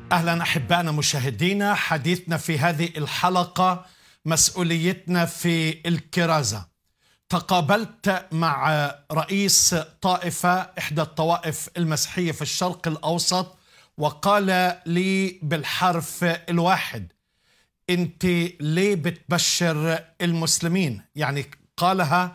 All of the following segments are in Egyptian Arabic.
اهلا احبائنا مشاهدينا حديثنا في هذه الحلقه مسؤوليتنا في الكرازه تقابلت مع رئيس طائفه احدى الطوائف المسيحيه في الشرق الاوسط وقال لي بالحرف الواحد انت ليه بتبشر المسلمين يعني قالها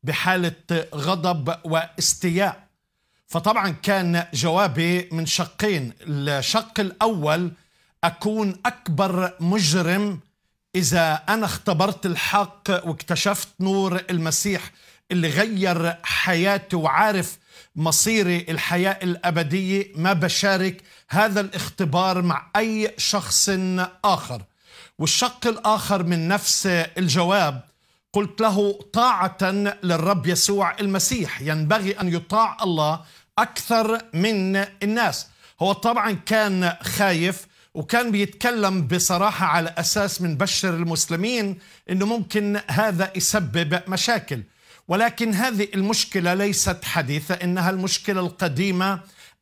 بحاله غضب واستياء فطبعا كان جوابي من شقين الشق الاول اكون اكبر مجرم اذا انا اختبرت الحق واكتشفت نور المسيح اللي غير حياتي وعارف مصيري الحياه الابديه ما بشارك هذا الاختبار مع اي شخص اخر والشق الاخر من نفس الجواب قلت له طاعه للرب يسوع المسيح ينبغي ان يطاع الله اكثر من الناس هو طبعا كان خايف وكان بيتكلم بصراحه على اساس من بشر المسلمين انه ممكن هذا يسبب مشاكل ولكن هذه المشكله ليست حديثه انها المشكله القديمه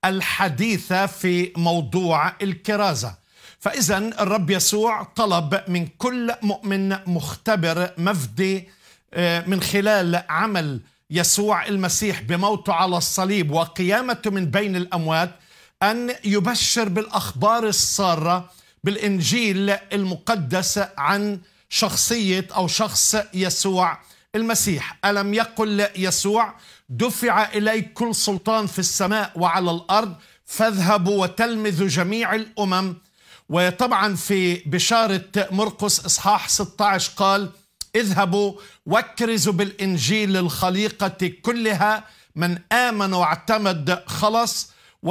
الحديثه في موضوع الكرازه فاذا الرب يسوع طلب من كل مؤمن مختبر مفدي من خلال عمل يسوع المسيح بموته على الصليب وقيامته من بين الاموات ان يبشر بالاخبار الساره بالانجيل المقدس عن شخصيه او شخص يسوع المسيح الم يقل يسوع دفع الي كل سلطان في السماء وعلى الارض فاذهبوا وتلمذوا جميع الامم وطبعا في بشاره مرقس اصحاح 16 قال اذهبوا واكرزوا بالانجيل للخليقه كلها من امن واعتمد خلص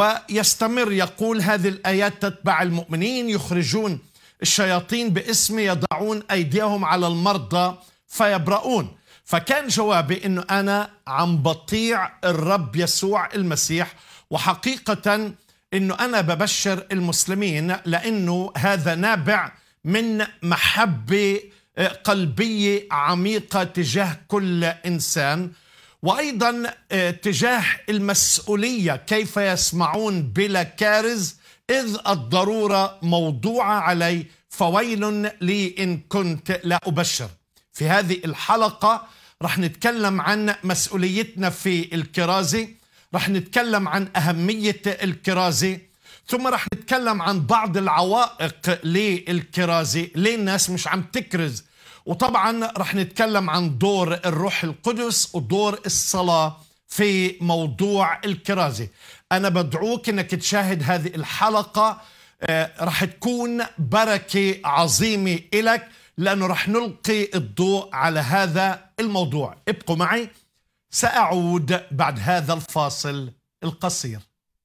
ويستمر يقول هذه الايات تتبع المؤمنين يخرجون الشياطين باسم يضعون ايديهم على المرضى فيبرؤون فكان جوابي انه انا عم بطيع الرب يسوع المسيح وحقيقه انه انا ببشر المسلمين لانه هذا نابع من محبه قلبيه عميقه تجاه كل انسان وايضا تجاه المسؤوليه كيف يسمعون بلا كارز اذ الضروره موضوعه علي فويل لي ان كنت لا ابشر في هذه الحلقه رح نتكلم عن مسؤوليتنا في الكرازه رح نتكلم عن اهميه الكرازه ثم رح نتكلم عن بعض العوائق للكرازه ليه الناس مش عم تكرز وطبعا رح نتكلم عن دور الروح القدس ودور الصلاة في موضوع الكرازة أنا بدعوك أنك تشاهد هذه الحلقة رح تكون بركة عظيمة إلك لأنه رح نلقي الضوء على هذا الموضوع ابقوا معي سأعود بعد هذا الفاصل القصير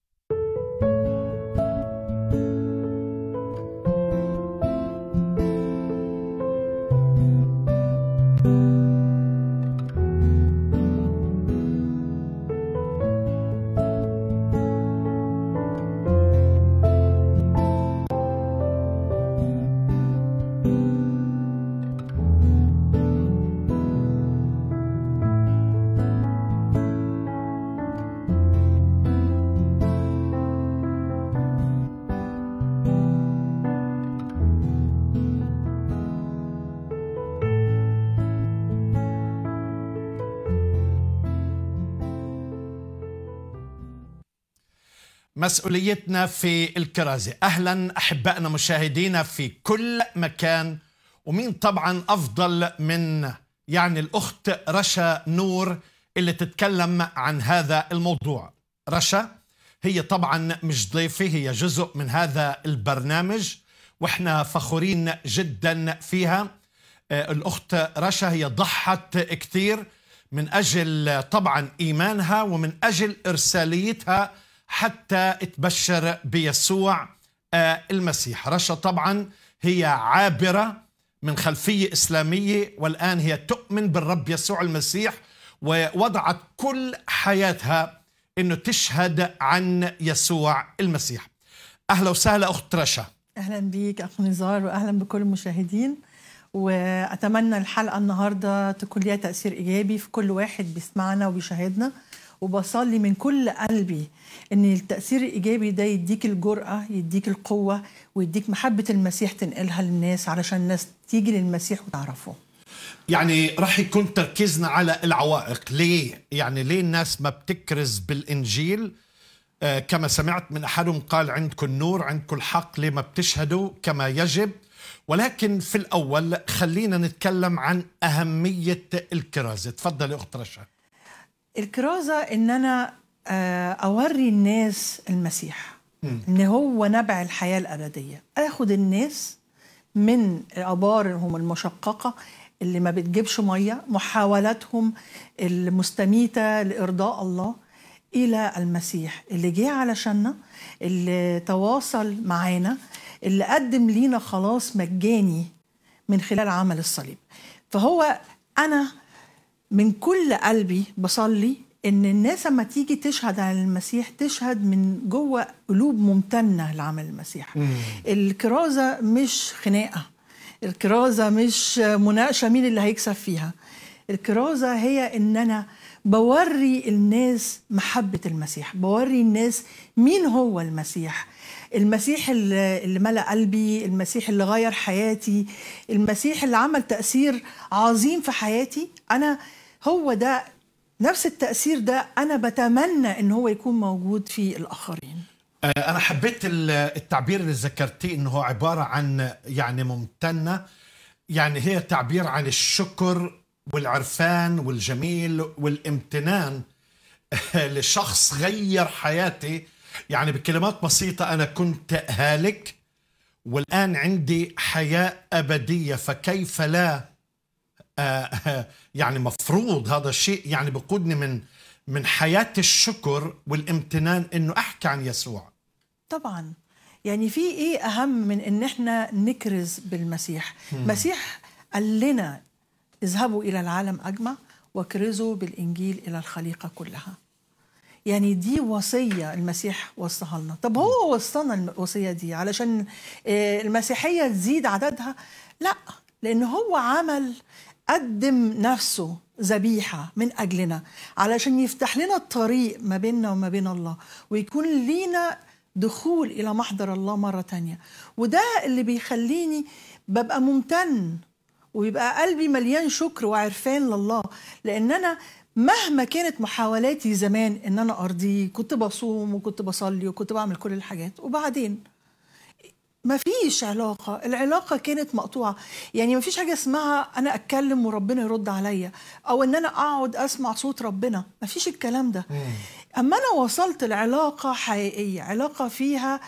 مسؤوليتنا في الكرازة أهلا أحبائنا مشاهدينا في كل مكان ومين طبعا أفضل من يعني الأخت رشا نور اللي تتكلم عن هذا الموضوع رشا هي طبعا مش ضيفة هي جزء من هذا البرنامج واحنا فخورين جدا فيها الأخت رشا هي ضحت كثير من أجل طبعا إيمانها ومن أجل إرساليتها حتى تبشر بيسوع المسيح رشا طبعا هي عابرة من خلفية إسلامية والآن هي تؤمن بالرب يسوع المسيح ووضعت كل حياتها أنه تشهد عن يسوع المسيح أهلا وسهلا أخت رشا أهلا بيك أخ نزار وأهلا بكل المشاهدين وأتمنى الحلقة النهاردة تكون ليها تأثير إيجابي في كل واحد بيسمعنا وبيشاهدنا وبصلي من كل قلبي ان التاثير الايجابي ده يديك الجرأه يديك القوه ويديك محبه المسيح تنقلها للناس علشان الناس تيجي للمسيح وتعرفه يعني راح يكون تركيزنا على العوائق ليه يعني ليه الناس ما بتكرز بالانجيل آه كما سمعت من احدهم قال عندكم نور عندكم الحق ليه ما بتشهدوا كما يجب ولكن في الاول خلينا نتكلم عن اهميه الكرازه تفضلي اخت رشا الكرازه ان انا آه، اوري الناس المسيح ان هو نبع الحياه الابديه اخد الناس من ابارهم المشققه اللي ما بتجيبش ميه محاولاتهم المستميته لارضاء الله الى المسيح اللي جه علشاننا اللي تواصل معانا اللي قدم لينا خلاص مجاني من خلال عمل الصليب فهو انا من كل قلبي بصلي ان الناس لما تيجي تشهد عن المسيح تشهد من جوه قلوب ممتنه لعمل المسيح مم. الكرازه مش خناقه الكرازه مش مناقشه مين اللي هيكسب فيها الكرازه هي ان انا بوري الناس محبه المسيح بوري الناس مين هو المسيح المسيح اللي ملأ قلبي المسيح اللي غير حياتي المسيح اللي عمل تأثير عظيم في حياتي أنا هو ده نفس التأثير ده أنا بتمنى إن هو يكون موجود في الآخرين آه، أنا حبيت التعبير اللي ذكرتيه إنه هو عبارة عن يعني ممتنة يعني هي تعبير عن الشكر والعرفان والجميل والامتنان لشخص غير حياتي يعني بكلمات بسيطة أنا كنت هالك والآن عندي حياة أبدية فكيف لا آه يعني مفروض هذا الشيء يعني بقودني من من حياة الشكر والامتنان انه احكي عن يسوع طبعا يعني في ايه اهم من ان احنا نكرز بالمسيح المسيح قال لنا اذهبوا الى العالم اجمع واكرزوا بالانجيل الى الخليقه كلها يعني دي وصيه المسيح وصاها لنا طب هو وصانا الوصيه دي علشان آه، المسيحيه تزيد عددها لا لان هو عمل قدم نفسه ذبيحة من أجلنا علشان يفتح لنا الطريق ما بيننا وما بين الله ويكون لينا دخول إلى محضر الله مرة تانية وده اللي بيخليني ببقى ممتن ويبقى قلبي مليان شكر وعرفان لله لأن أنا مهما كانت محاولاتي زمان ان انا ارضيه كنت بصوم وكنت بصلي وكنت بعمل كل الحاجات وبعدين ما فيش علاقة العلاقة كانت مقطوعة يعني ما فيش حاجة اسمها أنا أتكلم وربنا يرد عليا أو أن أنا أقعد أسمع صوت ربنا ما فيش الكلام ده أما أنا وصلت لعلاقة حقيقية علاقة فيها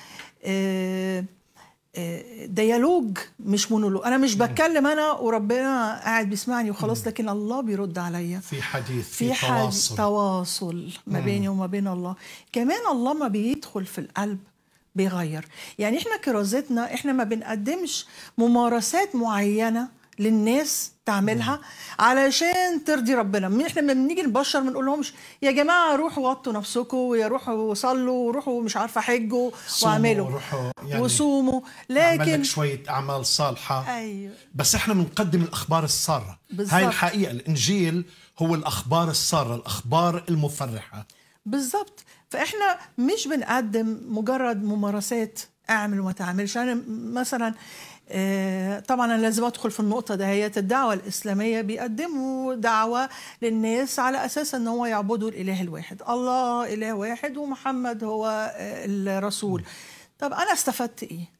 آه، آه، ديالوج مش مونولوج انا مش بتكلم انا وربنا قاعد بيسمعني وخلاص لكن الله بيرد عليا في حديث في, في تواصل تواصل ما بيني وما بين الله كمان الله ما بيدخل في القلب بيغير يعني احنا كرازتنا احنا ما بنقدمش ممارسات معينه للناس تعملها علشان ترضي ربنا احنا لما بنيجي نبشر ما نقولهمش يا جماعه روحوا وطوا نفسكم ويا روحوا صلوا وروحوا مش عارفه حجوا واعملوا يعني وصوموا لكن شويه اعمال صالحه ايوه بس احنا بنقدم الاخبار الساره بالزبط. هاي الحقيقه الانجيل هو الاخبار الساره الاخبار المفرحه بالضبط فاحنا مش بنقدم مجرد ممارسات اعمل وما تعملش انا مثلا آه، طبعا انا لازم ادخل في النقطه دهيت الدعوه الاسلاميه بيقدموا دعوه للناس على اساس ان هو يعبدوا الاله الواحد الله اله واحد ومحمد هو آه، الرسول طب انا استفدت ايه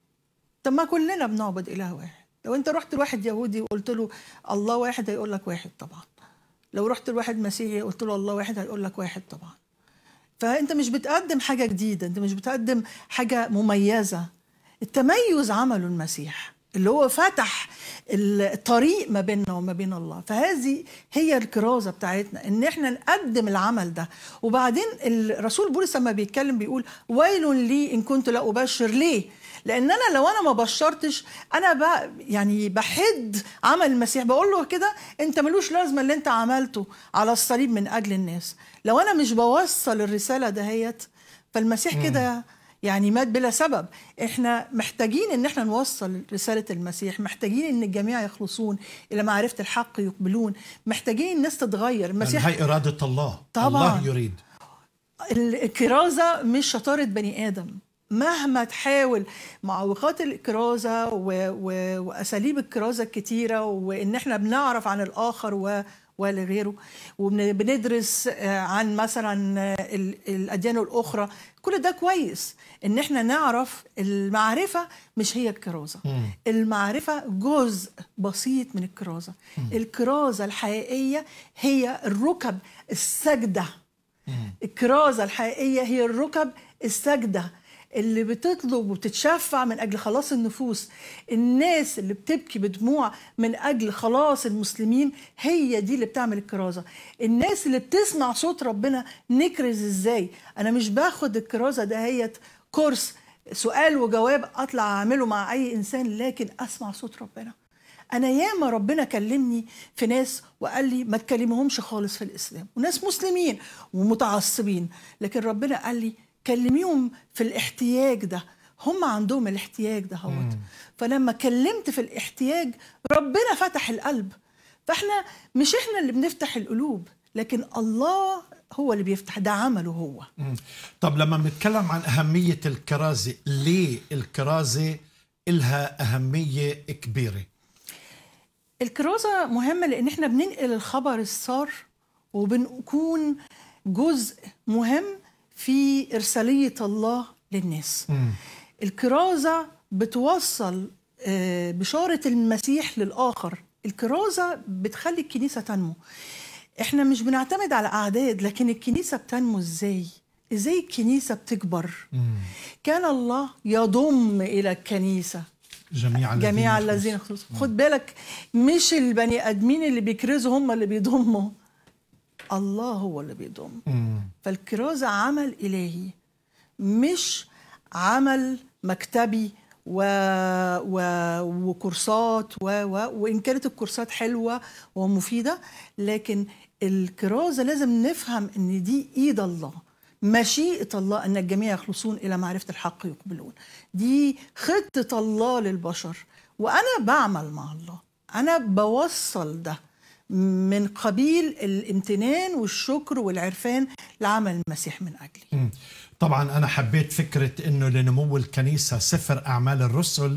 طب ما كلنا بنعبد اله واحد لو انت رحت لواحد يهودي وقلت له الله واحد هيقول لك واحد طبعا لو رحت لواحد مسيحي قلت له الله واحد هيقول لك واحد طبعا فانت مش بتقدم حاجه جديده انت مش بتقدم حاجه مميزه التميز عمله المسيح اللي هو فتح الطريق ما بيننا وما بين الله فهذه هي الكرازه بتاعتنا ان احنا نقدم العمل ده وبعدين الرسول بولس لما بيتكلم بيقول ويل لي ان كنت لا ابشر ليه لان انا لو انا ما بشرتش انا بقى يعني بحد عمل المسيح بقول له كده انت ملوش لازمه اللي انت عملته على الصليب من اجل الناس لو انا مش بوصل الرساله دهيت فالمسيح كده يعني مات بلا سبب احنا محتاجين ان احنا نوصل رساله المسيح محتاجين ان الجميع يخلصون الى معرفه الحق يقبلون محتاجين الناس تتغير المسيح هي اراده الله طبعا الله يريد الكرازه مش شطاره بني ادم مهما تحاول معوقات الكرازه و... و... واساليب الكرازه الكتيره وان احنا بنعرف عن الاخر و... ولغيره وبندرس عن مثلا الاديان الاخرى كل ده كويس ان احنا نعرف المعرفه مش هي الكرازه مم. المعرفه جزء بسيط من الكرازه مم. الكرازه الحقيقيه هي الركب السجده مم. الكرازه الحقيقيه هي الركب السجده اللي بتطلب وبتتشفع من اجل خلاص النفوس الناس اللي بتبكي بدموع من اجل خلاص المسلمين هي دي اللي بتعمل الكرازه الناس اللي بتسمع صوت ربنا نكرز ازاي انا مش باخد الكرازه دهيت كورس سؤال وجواب اطلع اعمله مع اي انسان لكن اسمع صوت ربنا انا ياما ربنا كلمني في ناس وقال لي ما تكلمهمش خالص في الاسلام وناس مسلمين ومتعصبين لكن ربنا قال لي كلميهم في الاحتياج ده هم عندهم الاحتياج ده هوت فلما كلمت في الاحتياج ربنا فتح القلب فاحنا مش احنا اللي بنفتح القلوب لكن الله هو اللي بيفتح ده عمله هو مم. طب لما بنتكلم عن أهمية الكرازة ليه الكرازة إلها أهمية كبيرة الكرازة مهمة لأن احنا بننقل الخبر السار وبنكون جزء مهم في إرسالية الله للناس مم. الكرازة بتوصل آه، بشارة المسيح للآخر الكرازة بتخلي الكنيسة تنمو احنا مش بنعتمد على أعداد لكن الكنيسة بتنمو ازاي ازاي الكنيسة بتكبر مم. كان الله يضم إلى الكنيسة جميع الذين جميع يخلصون. الذين خلصوا خد بالك مش البني ادمين اللي بيكرزوا هم اللي بيضموا الله هو اللي بيضم مم. فالكرازة عمل إلهي مش عمل مكتبي و... و... وكورسات و... و... وإن كانت الكورسات حلوة ومفيدة لكن الكرازة لازم نفهم إن دي إيد الله مشيئة الله أن الجميع يخلصون إلى معرفة الحق يقبلون دي خطة الله للبشر وأنا بعمل مع الله أنا بوصل ده من قبيل الامتنان والشكر والعرفان لعمل المسيح من أجلي مم. طبعا أنا حبيت فكرة أنه لنمو الكنيسة سفر أعمال الرسل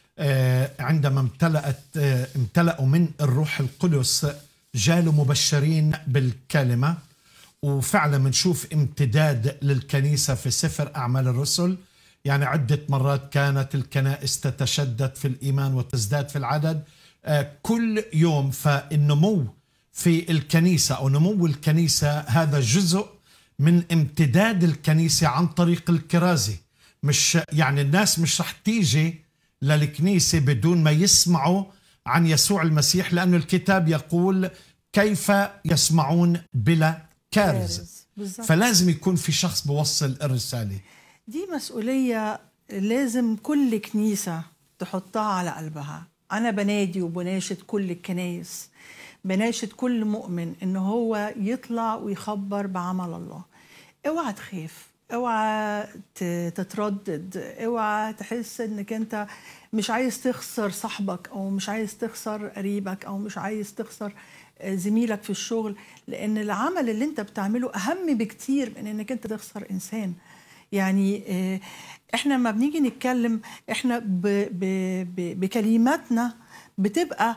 آه، عندما امتلأت آه، امتلأوا من الروح القدس جالوا مبشرين بالكلمة وفعلا بنشوف امتداد للكنيسة في سفر أعمال الرسل يعني عدة مرات كانت الكنائس تتشدد في الإيمان وتزداد في العدد آه، كل يوم فالنمو في الكنيسة أو نمو الكنيسة هذا جزء من امتداد الكنيسة عن طريق الكرازة مش يعني الناس مش رح تيجي للكنيسة بدون ما يسمعوا عن يسوع المسيح لأن الكتاب يقول كيف يسمعون بلا كارز بالظبط فلازم يكون في شخص بوصل الرسالة دي مسؤولية لازم كل كنيسة تحطها على قلبها أنا بنادي وبناشد كل الكنايس بناشد كل مؤمن إن هو يطلع ويخبر بعمل الله اوعى تخاف اوعى ت- تتردد اوعى تحس انك انت مش عايز تخسر صاحبك او مش عايز تخسر قريبك او مش عايز تخسر آه، زميلك في الشغل لان العمل اللي انت بتعمله اهم بكتير من انك انت تخسر انسان يعني آه، احنا لما بنيجي نتكلم احنا ب ب ب بكلماتنا بتبقى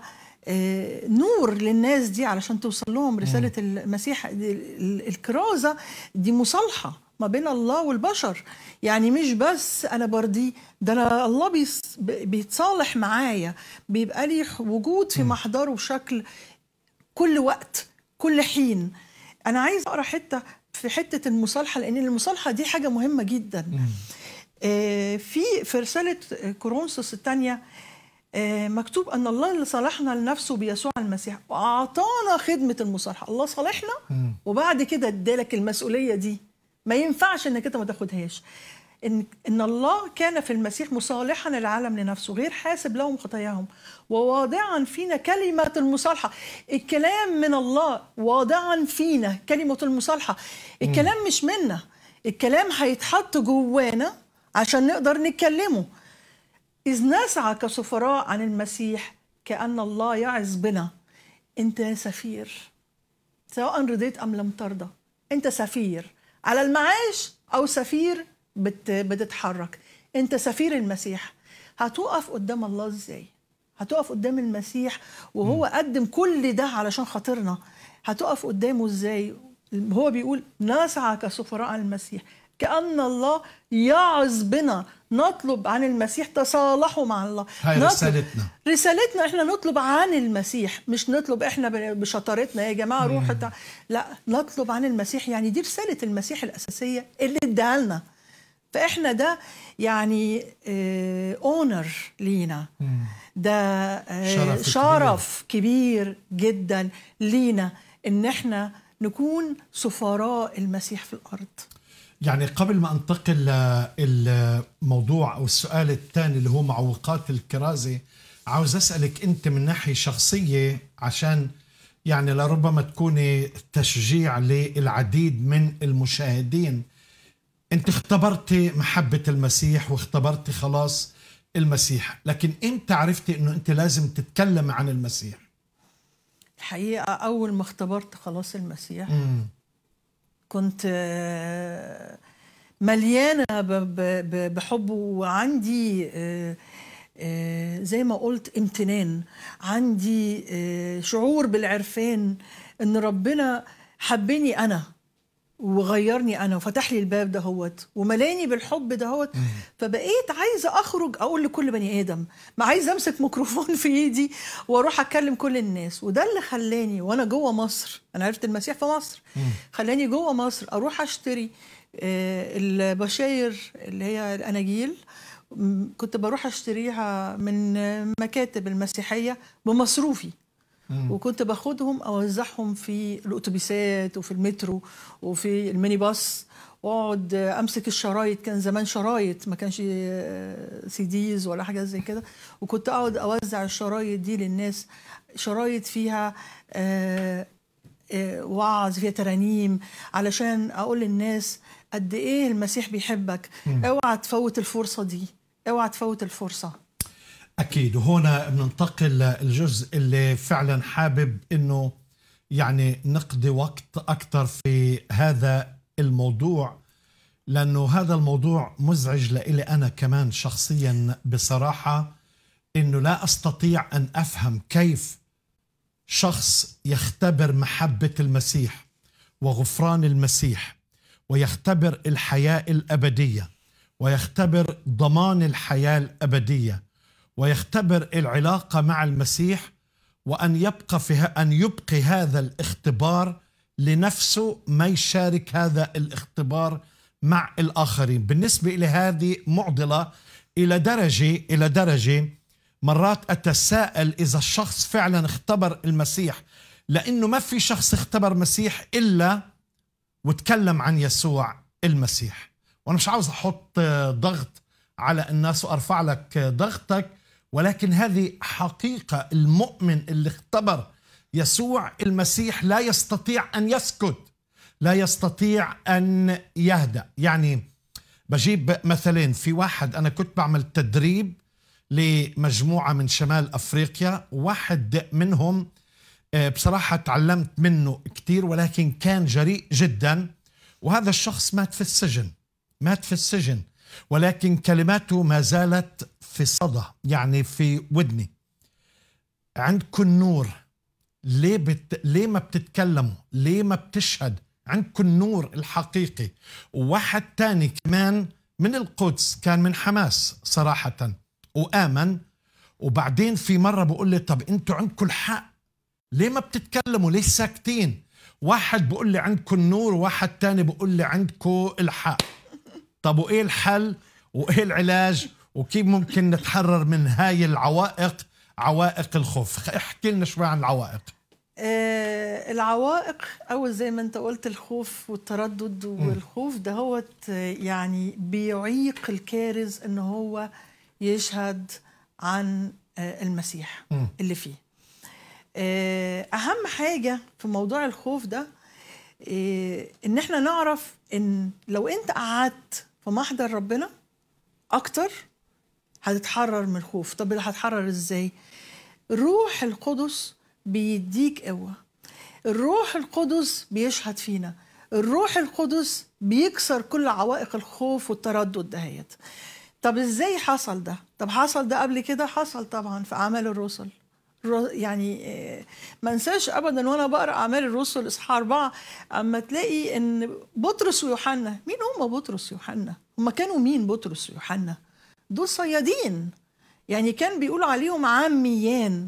آه، نور للناس دي علشان توصل لهم رسالة المسيح دي- ال- الكرازة دي مصالحة ما بين الله والبشر يعني مش بس أنا برضيه ده أنا الله بيص- ب- بيتصالح معايا بيبقى لي وجود في محضره بشكل كل وقت كل حين انا عايز اقرا حته في حته المصالحه لان المصالحه دي حاجه مهمه جدا آه، في في رساله كورنثوس الثانيه مكتوب ان الله اللي صالحنا لنفسه بيسوع المسيح واعطانا خدمه المصالحه الله صالحنا وبعد كده ادالك المسؤوليه دي ما ينفعش انك انت ما تاخدهاش ان ان الله كان في المسيح مصالحا العالم لنفسه غير حاسب لهم خطاياهم وواضعا فينا كلمه المصالحه الكلام من الله واضعا فينا كلمه المصالحه الكلام مش منا الكلام هيتحط جوانا عشان نقدر نتكلمه إذ نسعى كسفراء عن المسيح كأن الله يعز بنا أنت سفير سواء رضيت أم لم ترضى أنت سفير على المعاش أو سفير بت بتتحرك أنت سفير المسيح هتقف قدام الله إزاي هتقف قدام المسيح وهو قدم كل ده علشان خاطرنا هتقف قدامه إزاي هو بيقول نسعى كسفراء عن المسيح كأن الله يعظ بنا نطلب عن المسيح تصالحوا مع الله هاي نطلب- رسالتنا. رسالتنا احنا نطلب عن المسيح مش نطلب احنا ب- بشطارتنا يا جماعه روح تع... لا نطلب عن المسيح يعني دي رساله المسيح الاساسيه اللي اداها لنا فاحنا ده يعني اونر لينا ده آه، شرف كبير. شرف كبير جدا لينا ان احنا نكون سفراء المسيح في الارض يعني قبل ما انتقل للموضوع او السؤال الثاني اللي هو معوقات الكرازه عاوز اسالك انت من ناحيه شخصيه عشان يعني لربما تكوني تشجيع للعديد من المشاهدين انت اختبرتي محبه المسيح واختبرتي خلاص المسيح لكن امتى عرفتي انه انت لازم تتكلم عن المسيح الحقيقه اول ما اختبرت خلاص المسيح مم. كنت آه، مليانه ب- ب- ب- بحبه وعندي آه، آه، زي ما قلت امتنان عندي آه، شعور بالعرفان ان ربنا حبني انا وغيرني انا وفتح لي الباب دهوت وملاني بالحب دهوت فبقيت عايزه اخرج اقول لكل بني ادم ما عايزه امسك ميكروفون في ايدي واروح اتكلم كل الناس وده اللي خلاني وانا جوه مصر انا عرفت المسيح في مصر خلاني جوه مصر اروح اشتري آه، البشاير اللي هي الاناجيل م- كنت بروح اشتريها من آه، مكاتب المسيحيه بمصروفي وكنت باخدهم اوزعهم في الاتوبيسات وفي المترو وفي الميني باص واقعد امسك الشرايط كان زمان شرايط ما كانش سي ديز ولا حاجه زي كده وكنت اقعد اوزع الشرايط دي للناس شرايط فيها آه، آه، وعظ فيها ترانيم علشان اقول للناس قد ايه المسيح بيحبك اوعى تفوت الفرصه دي اوعى تفوت الفرصه أكيد وهنا بننتقل للجزء اللي فعلا حابب أنه يعني نقضي وقت أكثر في هذا الموضوع لأنه هذا الموضوع مزعج لإلي أنا كمان شخصيا بصراحة أنه لا أستطيع أن أفهم كيف شخص يختبر محبة المسيح وغفران المسيح ويختبر الحياة الأبدية ويختبر ضمان الحياة الأبدية ويختبر العلاقة مع المسيح وأن يبقى في ه- أن يبقي هذا الاختبار لنفسه ما يشارك هذا الاختبار مع الآخرين بالنسبة إلى هذه معضلة إلى درجة إلى درجة مرات أتساءل إذا الشخص فعلا اختبر المسيح لأنه ما في شخص اختبر مسيح إلا وتكلم عن يسوع المسيح وانا مش عاوز احط آه، ضغط على الناس وارفع لك آه، ضغطك ولكن هذه حقيقه المؤمن اللي اختبر يسوع المسيح لا يستطيع ان يسكت لا يستطيع ان يهدأ يعني بجيب مثلين في واحد انا كنت بعمل تدريب لمجموعه من شمال افريقيا واحد منهم آه، بصراحة تعلمت منه كتير ولكن كان جريء جدا وهذا الشخص مات في السجن مات في السجن ولكن كلماته ما زالت في صدى يعني في ودني عندكم نور ليه بت... ليه ما بتتكلموا ليه ما بتشهد عندكم النور الحقيقي وواحد تاني كمان من القدس كان من حماس صراحة وآمن وبعدين في مرة بقول لي طب انتوا عندكم الحق ليه ما بتتكلموا ليه ساكتين واحد بقول لي عندكم النور وواحد تاني بقول لي عندكم الحق طب وايه الحل وايه العلاج وكيف ممكن نتحرر من هاي العوائق عوائق الخوف احكي لنا شوي عن العوائق آه، العوائق او زي ما انت قلت الخوف والتردد والخوف ده هو يعني بيعيق الكارز ان هو يشهد عن آه، المسيح مم. اللي فيه آه، اهم حاجه في موضوع الخوف ده آه، ان احنا نعرف ان لو انت قعدت في محضر ربنا اكتر هتتحرر من الخوف طب هتتحرر ازاي الروح القدس بيديك قوه الروح القدس بيشهد فينا الروح القدس بيكسر كل عوائق الخوف والتردد دهيت طب ازاي حصل ده طب حصل ده قبل كده حصل طبعا في اعمال الرسل رو- يعني آه، ما انساش ابدا وانا بقرا اعمال الرسل اصحاح اربعه اما تلاقي ان بطرس ويوحنا مين هم بطرس ويوحنا؟ هم كانوا مين بطرس ويوحنا؟ دول صيادين يعني كان بيقولوا عليهم عاميان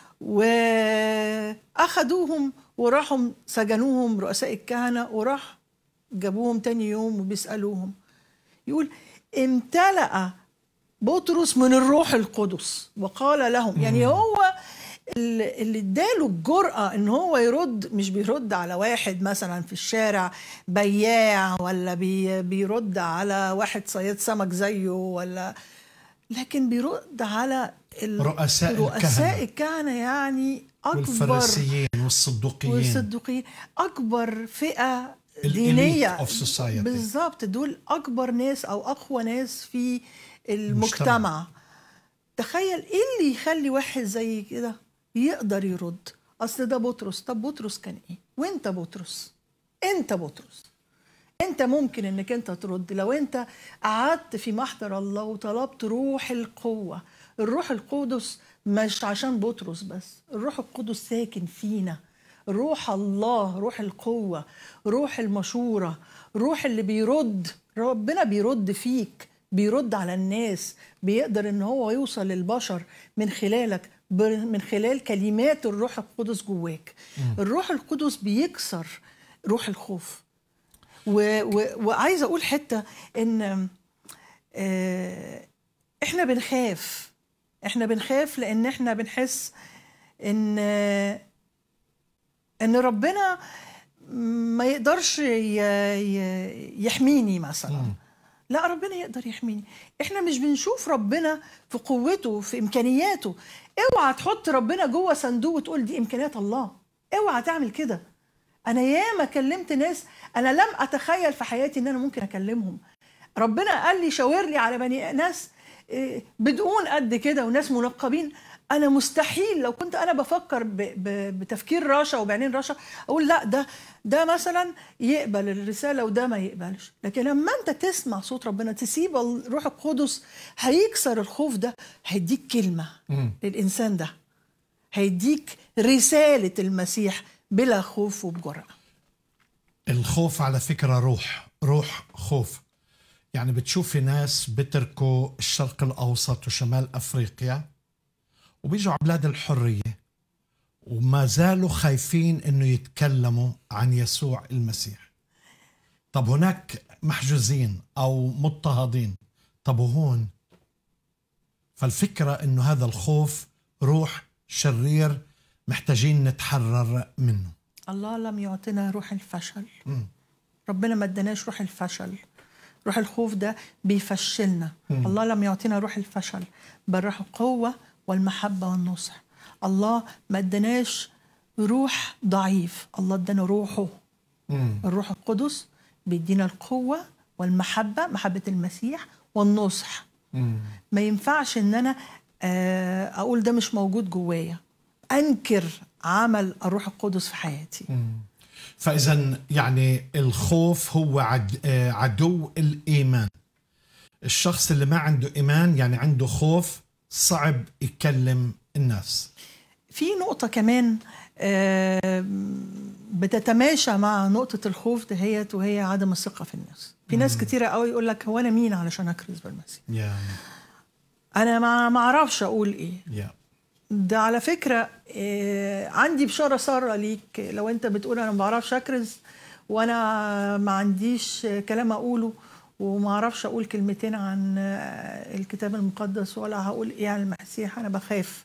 واخدوهم وراحوا سجنوهم رؤساء الكهنه وراح جابوهم تاني يوم وبيسالوهم يقول امتلأ بطرس من الروح القدس وقال لهم يعني هو اللي اللي اداله الجرأة ان هو يرد مش بيرد على واحد مثلا في الشارع بياع ولا بي بيرد على واحد صياد سمك زيه ولا لكن بيرد على ال- رؤساء رؤساء الكهنة. الكهنة يعني اكبر والفريسيين والصدوقيين والصدوقيين اكبر فئه الإليت دينيه of society. بالظبط دول اكبر ناس او اقوى ناس في المجتمع المجتمع. تخيل ايه اللي يخلي واحد زي كده يقدر يرد اصل ده بطرس طب بطرس كان ايه وانت بطرس انت بطرس انت ممكن انك انت ترد لو انت قعدت في محضر الله وطلبت روح القوه الروح القدس مش عشان بطرس بس الروح القدس ساكن فينا روح الله روح القوه روح المشوره روح اللي بيرد ربنا بيرد فيك بيرد على الناس بيقدر ان هو يوصل للبشر من خلالك ب- من خلال كلمات الروح القدس جواك الروح القدس بيكسر روح الخوف و... و... وعايزه اقول حته ان آه، احنا بنخاف احنا بنخاف لان احنا بنحس ان آه، ان ربنا ما يقدرش ي... ي... يحميني مثلا لا ربنا يقدر يحميني احنا مش بنشوف ربنا في قوته في امكانياته اوعى تحط ربنا جوه صندوق وتقول دي امكانيات الله اوعى تعمل كده انا ياما كلمت ناس انا لم اتخيل في حياتي ان انا ممكن اكلمهم ربنا قال لي شاور لي على بني ناس إيه، بدقون قد كده وناس منقبين انا مستحيل لو كنت انا بفكر ب ب بتفكير رشا وبعدين رشا اقول لا ده ده مثلا يقبل الرساله وده ما يقبلش لكن لما انت تسمع صوت ربنا تسيب الروح القدس هيكسر الخوف ده هيديك كلمه للانسان ده هيديك رساله المسيح بلا خوف وبجرأه الخوف على فكرة روح روح خوف يعني بتشوفي ناس بتركوا الشرق الأوسط وشمال أفريقيا وبيجوا على بلاد الحرية وما زالوا خايفين انه يتكلموا عن يسوع المسيح طب هناك محجوزين او مضطهدين طب وهون فالفكرة انه هذا الخوف روح شرير محتاجين نتحرر منه الله لم يعطينا روح الفشل ربنا ما اداناش روح الفشل روح الخوف ده بيفشلنا الله لم يعطينا روح الفشل بل روح القوة والمحبة والنصح الله ما اداناش روح ضعيف الله ادانا روحه الروح القدس بيدينا القوة والمحبة محبة المسيح والنصح ما ينفعش ان انا آه، اقول ده مش موجود جوايا انكر عمل الروح القدس في حياتي فاذا يعني الخوف هو عد آه، عدو الايمان الشخص اللي ما عنده ايمان يعني عنده خوف صعب يكلم الناس في نقطة كمان آه، بتتماشى مع نقطة الخوف دهيت وهي عدم الثقة في الناس في ناس كتيرة قوي يقول لك هو أنا مين علشان أكرز بالمسيح يا أنا ما ما أعرفش أقول إيه يا ده على فكرة آه، عندي بشارة سارة ليك لو أنت بتقول أنا ما بعرفش أكرز وأنا ما عنديش كلام أقوله وما أعرفش أقول كلمتين عن آه، الكتاب المقدس ولا هقول إيه عن المسيح أنا بخاف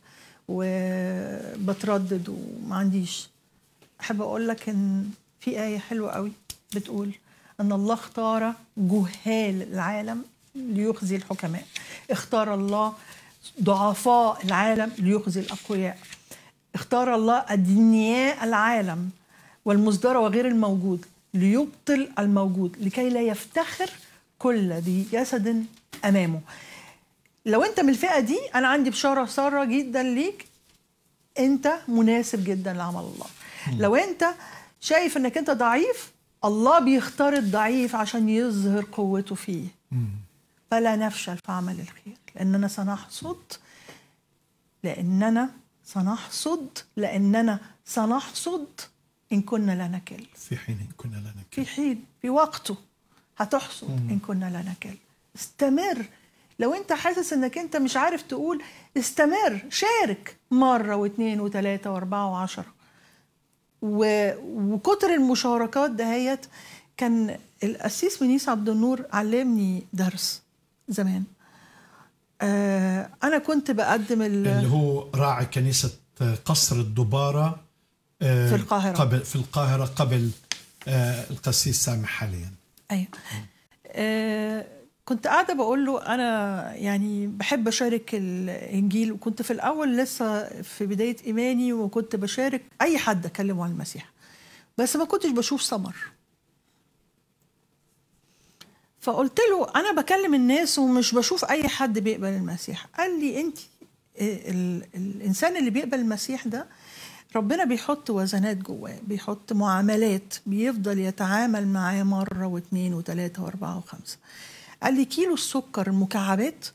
وبتردد وما عنديش أحب أقول لك إن في آية حلوة قوي بتقول أن الله اختار جهال العالم ليخزي الحكماء اختار الله ضعفاء العالم ليخزي الأقوياء اختار الله أدنياء العالم والمصدر وغير الموجود ليبطل الموجود لكي لا يفتخر كل ذي جسد امامه لو انت من الفئه دي انا عندي بشاره ساره جدا ليك انت مناسب جدا لعمل الله لو انت شايف انك انت ضعيف الله بيختار الضعيف عشان يظهر قوته فيه فلا نفشل في عمل الخير لاننا سنحصد لاننا سنحصد لاننا سنحصد ان كنا لا نكل في حين كنا لا في نكل حين في وقته هتحصد ان كنا لا نكل استمر لو انت حاسس انك انت مش عارف تقول استمر شارك مرة واثنين وثلاثة واربعة وعشرة و... وكتر المشاركات دهيت كان القسيس منيس عبد النور علمني درس زمان آه انا كنت بقدم ال... اللي هو راعي كنيسة قصر الدبارة آه، في القاهرة. قبل في القاهرة قبل آه، القسيس سامح حاليا ايوه آه كنت قاعده بقول له انا يعني بحب اشارك الانجيل وكنت في الاول لسه في بدايه ايماني وكنت بشارك اي حد اكلمه عن المسيح بس ما كنتش بشوف ثمر فقلت له انا بكلم الناس ومش بشوف اي حد بيقبل المسيح قال لي انت ال- الانسان اللي بيقبل المسيح ده ربنا بيحط وزنات جواه بيحط معاملات بيفضل يتعامل معاه مرة واثنين وثلاثة وأربعة وخمسة قال لي كيلو السكر المكعبات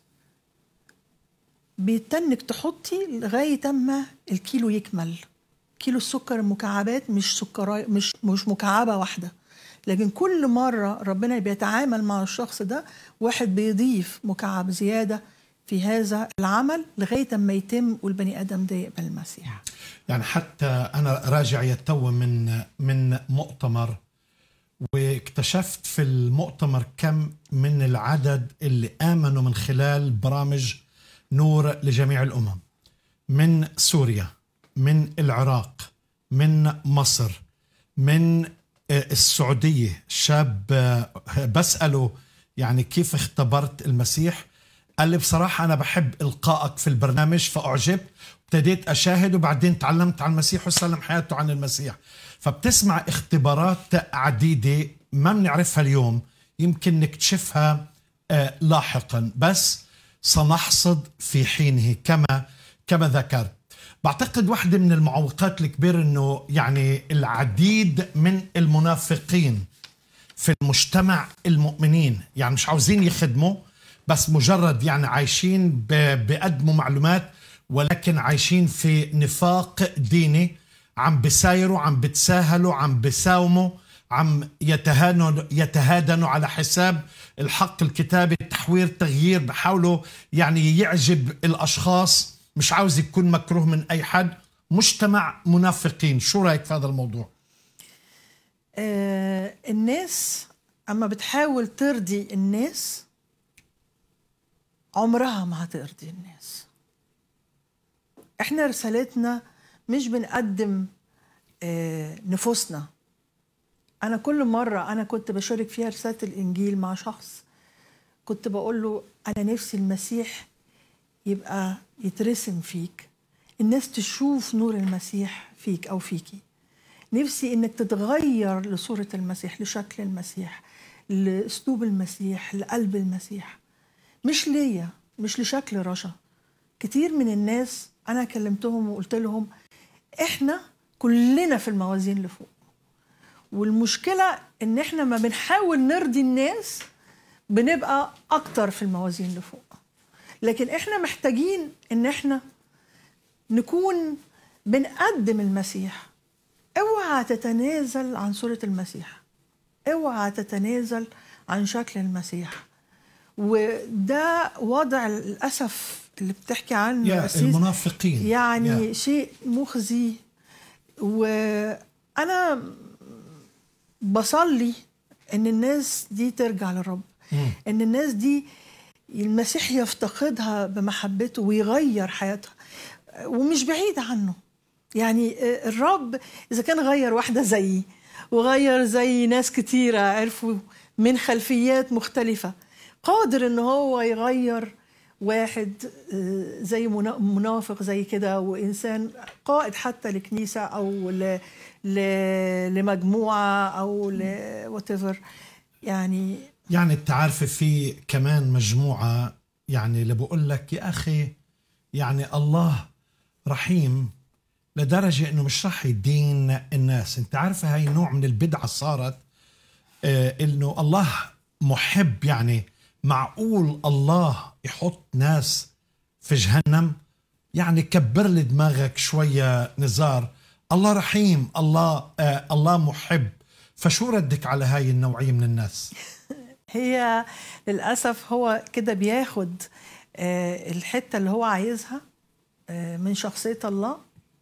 بيتنك تحطي لغاية أما الكيلو يكمل كيلو السكر المكعبات مش سكراي مش مش مكعبة واحدة لكن كل مرة ربنا بيتعامل مع الشخص ده واحد بيضيف مكعب زيادة في هذا العمل لغاية أما يتم والبني آدم ده يقبل المسيح يعني حتى انا راجع يتو من من مؤتمر واكتشفت في المؤتمر كم من العدد اللي امنوا من خلال برامج نور لجميع الامم من سوريا من العراق من مصر من آه، السعوديه شاب آه، بساله يعني كيف اختبرت المسيح قال لي بصراحة أنا بحب إلقائك في البرنامج فأعجبت ابتديت أشاهد وبعدين تعلمت عن المسيح وسلم حياته عن المسيح فبتسمع اختبارات عديدة ما بنعرفها اليوم يمكن نكتشفها آه، لاحقا بس سنحصد في حينه كما كما ذكرت بعتقد واحدة من المعوقات الكبيرة أنه يعني العديد من المنافقين في المجتمع المؤمنين يعني مش عاوزين يخدموا بس مجرد يعني عايشين ب- بيقدموا معلومات ولكن عايشين في نفاق ديني عم بسايروا عم بتساهلوا عم بساوموا عم يتهانوا يتهادنوا على حساب الحق الكتابي تحوير تغيير بحاولوا يعني يعجب الاشخاص مش عاوز يكون مكروه من اي حد مجتمع منافقين شو رايك في هذا الموضوع آه الناس اما بتحاول ترضي الناس عمرها ما هترضي الناس احنا رسالتنا مش بنقدم آه نفوسنا انا كل مره انا كنت بشارك فيها رساله الانجيل مع شخص كنت بقول له انا نفسي المسيح يبقى يترسم فيك الناس تشوف نور المسيح فيك او فيكي نفسي انك تتغير لصوره المسيح لشكل المسيح لاسلوب المسيح لقلب المسيح مش ليا مش لشكل رشا كتير من الناس انا كلمتهم وقلت لهم احنا كلنا في الموازين اللي فوق والمشكله ان احنا ما بنحاول نرضي الناس بنبقى اكتر في الموازين اللي فوق لكن احنا محتاجين ان احنا نكون بنقدم المسيح اوعى تتنازل عن صورة المسيح اوعى تتنازل عن شكل المسيح وده وضع للأسف اللي بتحكي عنه يا أسيس المنافقين يعني يا. شيء مخزي وأنا بصلي إن الناس دي ترجع للرب مم. إن الناس دي المسيح يفتقدها بمحبته ويغير حياتها ومش بعيد عنه يعني الرب إذا كان غير واحدة زيي وغير زي ناس كتيرة عرفوا من خلفيات مختلفة قادر إن هو يغير واحد آه، زي منا- منافق زي كده وإنسان قائد حتى لكنيسة أو ل... ل... لمجموعة أو ل whatever يعني يعني انت عارفه في كمان مجموعه يعني اللي بقول لك يا اخي يعني الله رحيم لدرجه انه مش رح يدين الناس انت عارفه هاي نوع من البدعه صارت آه انه الله محب يعني معقول الله يحط ناس في جهنم يعني كبر لي دماغك شويه نزار الله رحيم الله آه الله محب فشو ردك على هاي النوعيه من الناس هي للاسف هو كده بياخد آه، الحته اللي هو عايزها آه، من شخصيه الله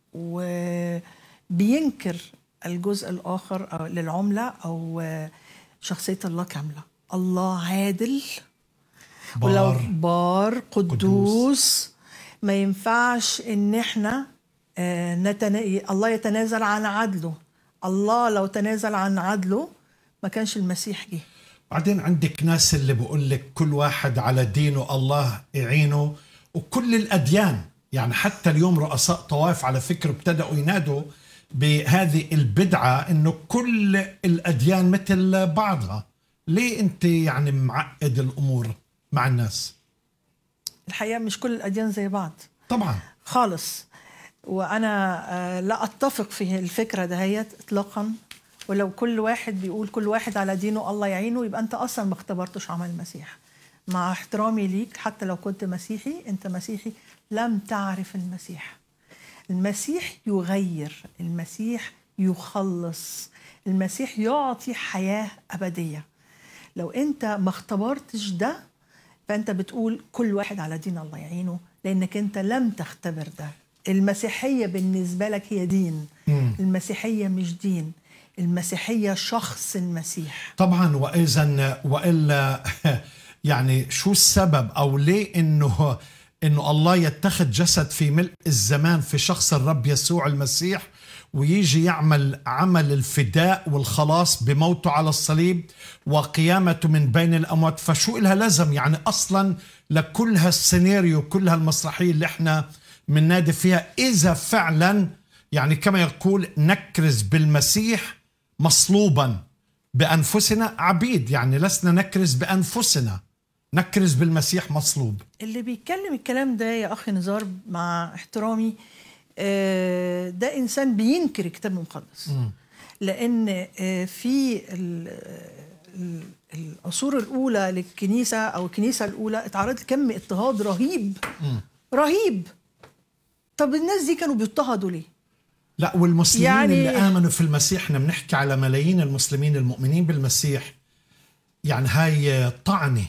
وبينكر الجزء الاخر أو للعمله او آه، شخصيه الله كامله الله عادل ولو بار بار قدوس ما ينفعش ان احنا آه، نتنا... الله يتنازل عن عدله الله لو تنازل عن عدله ما كانش المسيح جه بعدين عندك ناس اللي بقول لك كل واحد على دينه الله يعينه وكل الأديان يعني حتى اليوم رؤساء طوائف على فكرة ابتدأوا ينادوا بهذه البدعة انه كل الأديان مثل بعضها ليه انت يعني معقد الأمور مع الناس الحقيقه مش كل الاديان زي بعض طبعا خالص وانا آه، لا اتفق في الفكره دهيت اطلاقا ولو كل واحد بيقول كل واحد على دينه الله يعينه يبقى انت اصلا ما اختبرتش عمل المسيح مع احترامي ليك حتى لو كنت مسيحي انت مسيحي لم تعرف المسيح المسيح يغير المسيح يخلص المسيح يعطي حياه ابديه لو انت ما اختبرتش ده فانت بتقول كل واحد على دين الله يعينه لانك انت لم تختبر ده المسيحيه بالنسبه لك هي دين مم. المسيحيه مش دين المسيحيه شخص المسيح طبعا واذا والا يعني شو السبب او ليه انه انه الله يتخذ جسد في ملء الزمان في شخص الرب يسوع المسيح ويجي يعمل عمل الفداء والخلاص بموته على الصليب وقيامته من بين الاموات فشو إلها لازم يعني اصلا لكل هالسيناريو كل هالمسرحيه اللي احنا بننادي فيها اذا فعلا يعني كما يقول نكرز بالمسيح مصلوبا بانفسنا عبيد يعني لسنا نكرز بانفسنا نكرز بالمسيح مصلوب اللي بيتكلم الكلام ده يا اخي نزار مع احترامي آه، ده انسان بينكر الكتاب المقدس لان آه، في ال- ال- العصور الاولى للكنيسه او الكنيسه الاولى اتعرضت كم اضطهاد رهيب رهيب طب الناس دي كانوا بيضطهدوا ليه لا والمسلمين يعني- يعني اللي امنوا في المسيح احنا بنحكي على ملايين المسلمين المؤمنين بالمسيح يعني هاي طعنه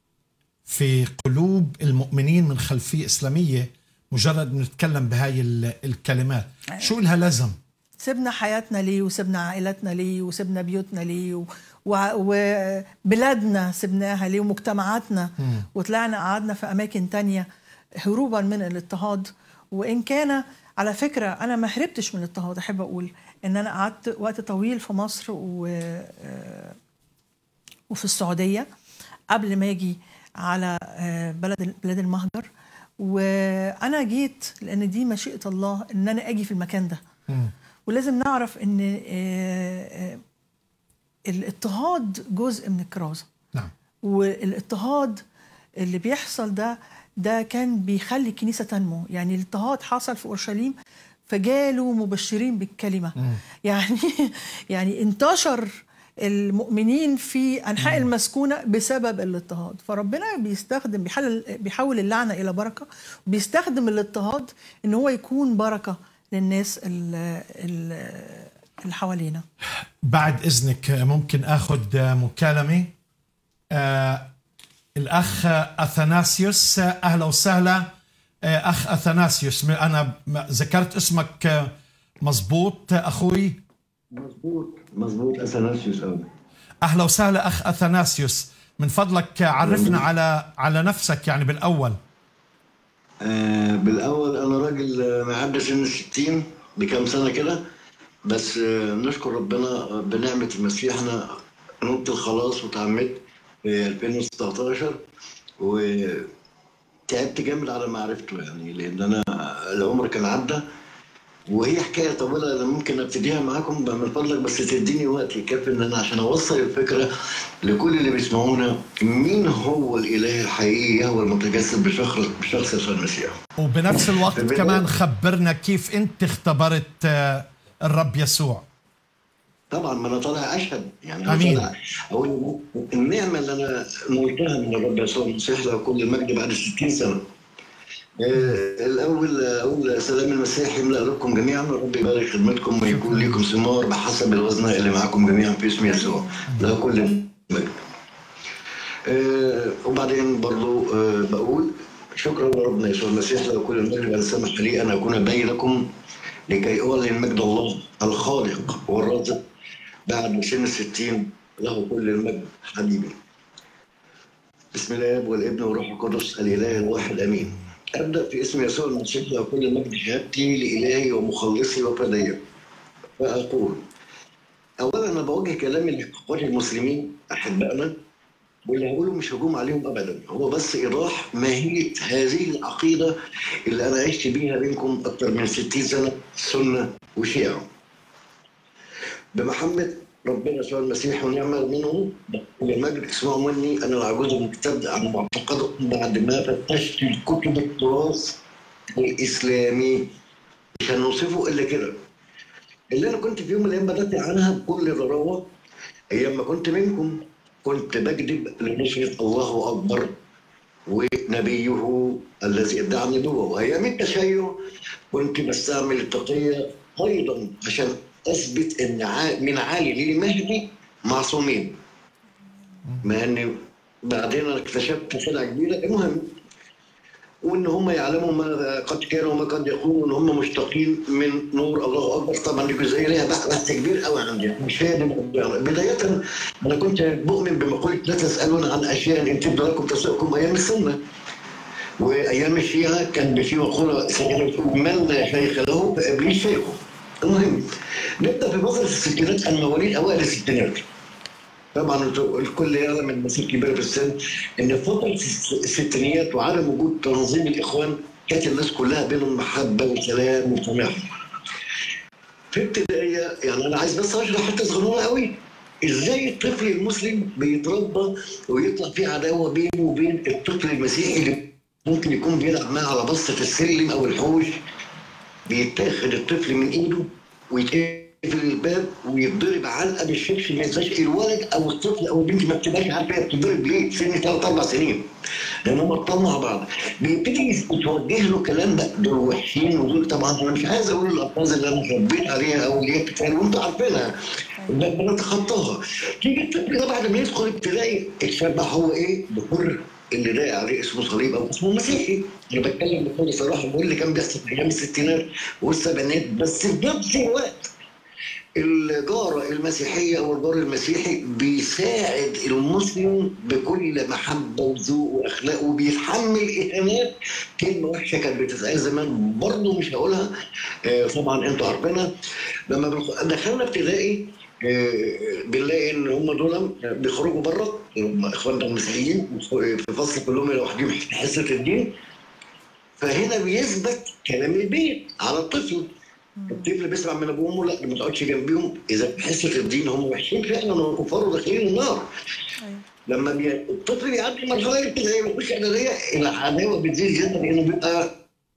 في قلوب المؤمنين من خلفيه اسلاميه مجرد نتكلم بهاي ال- الكلمات شو لها لازم سيبنا حياتنا ليه وسيبنا عائلاتنا ليه وسيبنا بيوتنا ليه و- و- وبلادنا سيبناها ليه ومجتمعاتنا وطلعنا قعدنا في أماكن تانية هروبا من الاضطهاد وإن كان على فكرة أنا ما هربتش من الاضطهاد أحب أقول إن أنا قعدت وقت طويل في مصر و آه، وفي السعودية قبل ما أجي على آه، بلد بلاد المهجر وأنا جيت لأن دي مشيئة الله إن أنا أجي في المكان ده ولازم نعرف ان آه، آه، الاضطهاد جزء من الكرازه نعم والاضطهاد اللي بيحصل ده ده كان بيخلي الكنيسه تنمو يعني الاضطهاد حصل في اورشليم فجالوا مبشرين بالكلمه يعني يعني انتشر المؤمنين في انحاء المسكونه بسبب الاضطهاد فربنا بيستخدم بيحلل بيحول اللعنه الى بركه بيستخدم الاضطهاد ان هو يكون بركه للناس ال- ال- اللي حوالينا بعد اذنك ممكن اخذ مكالمه آه الاخ اثناسيوس اهلا وسهلا آه اخ اثناسيوس انا م- ذكرت اسمك آه، مزبوط اخوي مظبوط مظبوط اثناسيوس قوي اهلا وسهلا اخ اثناسيوس من فضلك عرفنا على على نفسك يعني بالاول آه بالاول انا راجل آه، معدي سن الستين بكام سنه كده بس آه نشكر ربنا آه، بنعمه المسيح انا نلت الخلاص وتعمدت في 2019 وتعبت جامد على معرفته يعني لان انا العمر كان عدى وهي حكايه طويله انا ممكن ابتديها معاكم من فضلك بس تديني وقت يكفي ان انا عشان اوصل الفكره لكل اللي بيسمعونا مين هو الاله الحقيقي هو المتجسد بشخص بشخص يسوع المسيح وبنفس الوقت بالنسبة- كمان خبرنا كيف انت اختبرت آه، الرب يسوع طبعا ما انا طالع اشهد يعني انا أمين. طالع اقول النعمه اللي انا نلتها من الرب يسوع المسيح له كل المجد بعد 60 سنه آه، الاول اقول سلام المسيح يملا قلوبكم جميعا الرب يبارك خدمتكم ويكون لكم ثمار بحسب الوزن اللي معاكم جميعا في اسم يسوع له كل المجد آه، وبعدين برضو آه، بقول شكرا لربنا يسوع المسيح له كل المجد بل سمح لي ان اكون بينكم لكي اعلن مجد الله الخالق والرازق بعد سن الستين له كل المجد حبيبي بسم الله والابن والروح القدس الاله الواحد امين ابدا في اسم يسوع المسيح له كل المجد شهادتي لالهي ومخلصي وفدية فاقول اولا انا بوجه كلامي لاخواتي المسلمين احبائنا واللي هقوله مش هجوم عليهم ابدا هو بس ايضاح ماهيه هذه العقيده اللي انا عشت بيها بينكم اكثر من 60 سنه سنه وشيعه بمحبه ربنا يسوع المسيح ونعمل منه المجد اسمعوا مني انا العجوز المبتدئ عن معتقدكم بعد ما فتشت الكتب التراث الاسلامي مش هنوصفه الا كده اللي انا كنت في يوم من الايام بدات عنها بكل ضراوه ايام ما كنت منكم كنت بكذب لنصرة الله أكبر ونبيه الذي ادعى النبوة وأيام التشيع كنت بستعمل التقية أيضا عشان أثبت أن ع- من علي للمهدي معصومين مع أن بعدين أنا اكتشفت خدعة كبيرة المهم وان هم يعلموا ماذا قد كانوا وما قد يكونوا ان هم مشتاقين من نور الله اكبر طبعا الجزئيه ليها بحث بحث كبير قوي عندي مش هي دي الموضوع. بدايه انا كنت مؤمن بمقوله لا تسالون عن اشياء ان تبدو لكم تسؤكم ايام السنه وايام الشيعه كان في مقوله سيدنا بتقول من لا شيخ له فابليس شيخه المهم نبدا في فتره الستينات انا مواليد اوائل الستينات طبعا انتوا الكل يعلم الناس الكبيره في السن ان في فتره الستينيات وعدم وجود تنظيم الاخوان كانت الناس كلها بينهم محبه وسلام وسماحه. في ابتدائيه يعني انا عايز بس اشرح حته صغيره قوي ازاي الطفل المسلم بيتربى ويطلع في عداوه بينه وبين الطفل المسيحي اللي ممكن يكون بيلعب معاه على بسطه السلم او الحوش بيتاخد الطفل من ايده ويتقفل الباب ويتضرب علقه بالشبشب ما ينساش الولد او الطفل او البنت ما بتبقاش عارفه هي بتتضرب ليه سن ثلاث اربع سنين لان هم ارتبطوا مع بعض بيبتدي يتوجه له كلام بقى دول وحشين ودول طبعا انا مش عايز اقول الالفاظ اللي انا ربيت عليها او اللي هي بتتقال وانتوا عارفينها ب- بنتخطاها تيجي الطفل ده بعد ما يدخل ابتدائي اتشبع هو ايه بكر اللي لاقي عليه اسمه صليب او اسمه مسيحي انا بتكلم بكل صراحه بقول اللي كان بيحصل في ايام الستينات والسبعينات بس في نفس الوقت الجارة المسيحية أو الجار المسيحي بيساعد المسلم بكل محبة وذوق وأخلاق وبيتحمل إهانات كلمة وحشة كانت بتتقال زمان برضه مش هقولها آه، طبعا أنتوا عارفينها لما بنخ- دخلنا ابتدائي آه، بنلاقي ان هم دول بيخرجوا بره هم اخواننا المسيحيين في فصل كلهم لوحدهم في حصه الدين فهنا بيثبت كلام البيت على الطفل الطفل بيسمع من ابوه وامه لا ما تقعدش جنبيهم اذا في حصه الدين هم وحشين فعلا وكفار وداخلين النار أيوة. لما بي... الطفل بيعدي المرحله الابتدائيه بيخش اعداديه العداوه بتزيد جدا لانه بيبقى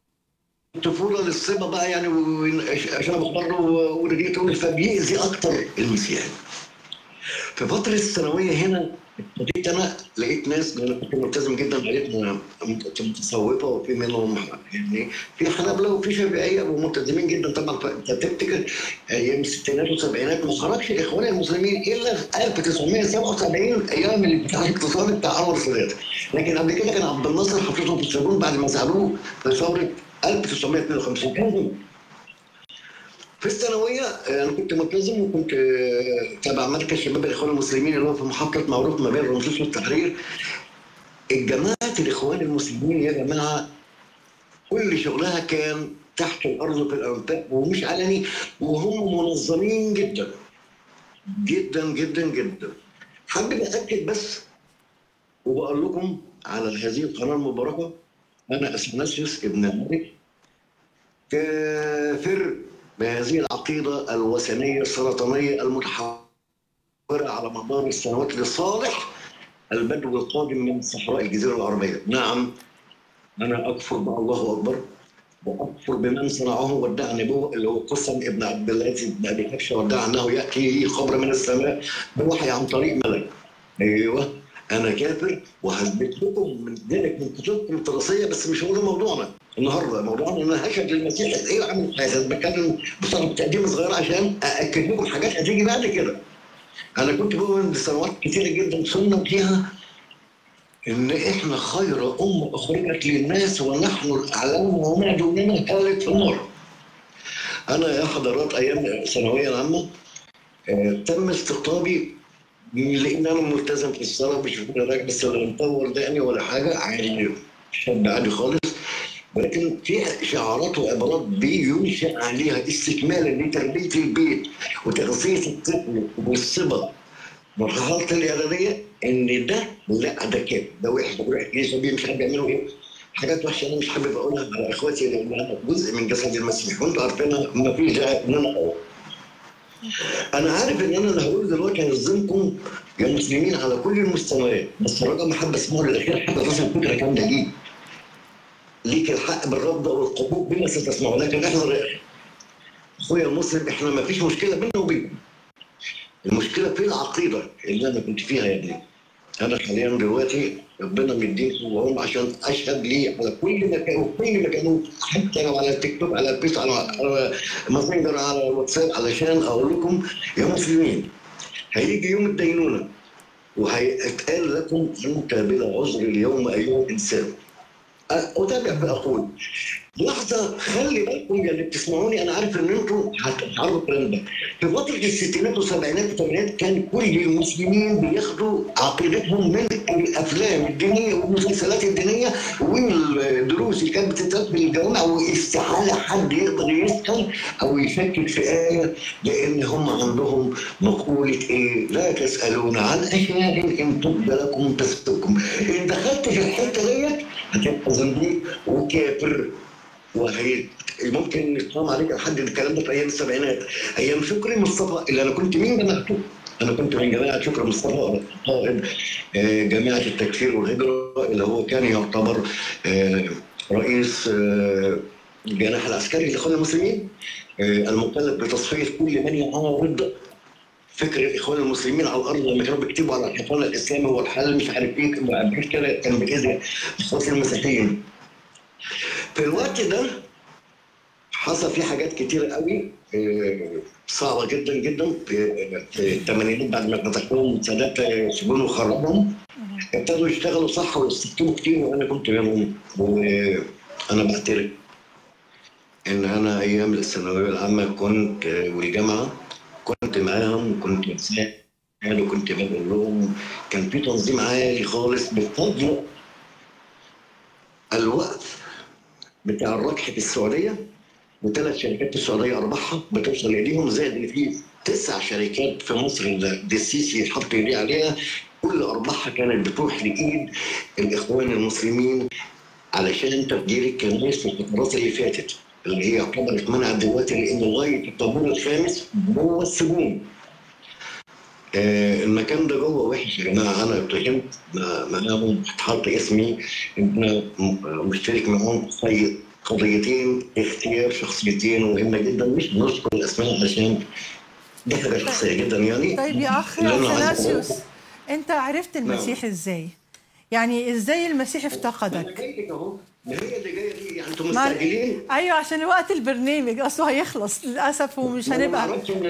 طفوله للصبا بقى يعني وشرب خمر ورجليه تقول فبيأذي اكتر المسيحي. في فتره الثانويه هنا ابتديت انا لقيت ناس لان انا كنت ملتزم جدا لقيت كنت متصوفه وفي منهم يعني في حنابله وفي شافعيه وملتزمين جدا طبعا فانت تفتكر ايام الستينات والسبعينات ما خرجش الاخوان المسلمين الا في 1977 ايام الانفتاح الاقتصادي بتاع انور السادات لكن قبل كده كان عبد الناصر حطيتهم في السجون بعد ما سالوه في ثوره 1952 كانوا في الثانوية أنا كنت ملتزم وكنت آه، تبع مركز شباب الإخوان المسلمين اللي هو في محطة معروف ما بين رمسيس والتحرير. الجماعات الإخوان المسلمين يا جماعة كل شغلها كان تحت الأرض في الأنفاق ومش علني وهم منظمين جدا. جدا جدا جدا. حابب أأكد بس وبقول لكم على هذه القناة المباركة أنا أثناسيوس ابن الملك كافر بهذه العقيدة الوثنية السرطانية المتحورة على مدار السنوات لصالح البدو القادم من صحراء الجزيرة العربية نعم أنا أكفر بالله أكبر وأكفر بمن صنعه وادعى نبوة اللي هو قسم ابن عبد العزيز بن أبي كبشة وادعى أنه يأتي خبر من السماء بوحي عن طريق ملك أيوه أنا كافر وهثبت لكم من ذلك من كتبكم الدراسية بس مش هو ده موضوعنا النهارده موضوعنا ان انا هشهد للمسيح ايه عامل حياتي بتكلم بصراحه تقديم صغير عشان ااكد لكم حاجات هتيجي بعد كده انا كنت بؤمن بسنوات كتيره جدا صرنا فيها ان احنا خير امه اخرجت للناس ونحن الاعلام وما دوننا هالك في النار. انا يا حضرات ايام ثانويه عامه آه، تم استقطابي لان انا ملتزم في الصلاه مش راجل بس ولا مطور دقني ولا حاجه عادي شاب عادي خالص ولكن في شعارات وعبارات بينشا عليها استكمالا لتربيه البيت وتغذيه الطفل والصبا مرحله الاعداديه ان ده لا ده كده ده وحش ده وحش ليه بيه مش عارف بيعملوا ايه حاجات وحشه انا مش حابب اقولها على اخواتي لانها جزء من جسد المسيح وانتوا عارفينها ما فيش داعي ان انا اقول انا عارف ان انا اللي هقوله دلوقتي هيظلمكم يا مسلمين على كل المستويات بس رقم حابب اسمعه للاخير حابب تصل الفكره كامله ليه ليك الحق بالرفض او القبول بما ستسمعه لكن احذر يا اخي اخويا المسلم احنا ما فيش مشكله بيننا وبينكم المشكله في العقيده اللي انا كنت فيها يا ابني انا حاليا دلوقتي ربنا مديني صورهم عشان اشهد ليه على كل مكان وكل مكان حتى لو على التيك توك على الفيس على على ماسنجر على الواتساب علشان اقول لكم يا مسلمين هيجي يوم الدينونه وهيتقال لكم انت بلا عذر اليوم ايها الانسان اتابع فاقول لحظه خلي بالكم يا اللي بتسمعوني انا عارف ان انتم هتعرفوا الكلام ده في فتره الستينات والسبعينات والثمانينات كان كل المسلمين بياخدوا عقيدتهم من الافلام الدينيه والمسلسلات الدينيه والدروس اللي كانت بتتقال في الجامع واستحاله حد يقدر يسال او يشكك في ايه لان هم عندهم مقوله ايه لا تسالون عن اشياء ان تبدى لكم تسؤكم ان دخلت في الحته ديت هتبقى زنديق وكافر وهي ممكن يقام عليك لحد الكلام ده في ايام السبعينات ايام شكري مصطفى اللي انا كنت مين جماعته انا كنت من جماعه شكري مصطفى قائد آه، جماعه التكفير والهجره اللي هو كان يعتبر آه، رئيس آه، الجناح العسكري لاخوان المسلمين المكلف بتصفيه كل من يعارض فكر الاخوان المسلمين على الارض لما كانوا بيكتبوا على الحيطان الاسلامي والحل مش عارف ايه كده كان باذن اخوات المسيحيين في الوقت ده حصل فيه حاجات كتير قوي آه، صعبه جدا جدا في الثمانينات بعد ما فتحوهم سادات سجون وخربهم ابتدوا يشتغلوا صح ويستكتبوا كتير وانا كنت منهم وانا بعترف ان انا ايام الثانويه العامه كنت والجامعه كنت معاهم وكنت بساعد وكنت بقول لهم كان في تنظيم عالي خالص بفضل الوقت بتاع الربح في السعوديه وثلاث شركات في السعوديه ارباحها بتوصل اليهم زائد ان في تسع شركات في مصر اللي السيسي حط ايديه عليها كل ارباحها كانت بتروح لايد الاخوان المسلمين علشان تفجير الكنائس في الفترات اللي فاتت اللي هي يعتبر اتمنعت دلوقتي لان لغايه الطابور الخامس جوه السجون آه المكان ده جوه وحش يا جماعه انا اتهمت معاهم اتحط اسمي ان انا مشترك معاهم في قضيتين اختيار شخصيتين مهمه جدا مش بنذكر الاسماء عشان دي حاجه شخصيه جدا يعني طيب يا اخ اثناسيوس انت عرفت المسيح نعم. ازاي؟ يعني ازاي المسيح افتقدك؟ انا جاي لك اهو ما هي اللي جايه دي يعني انتم مستعجلين ايوه عشان وقت البرنامج اصله هيخلص للاسف ومش هنبقى انا عرفت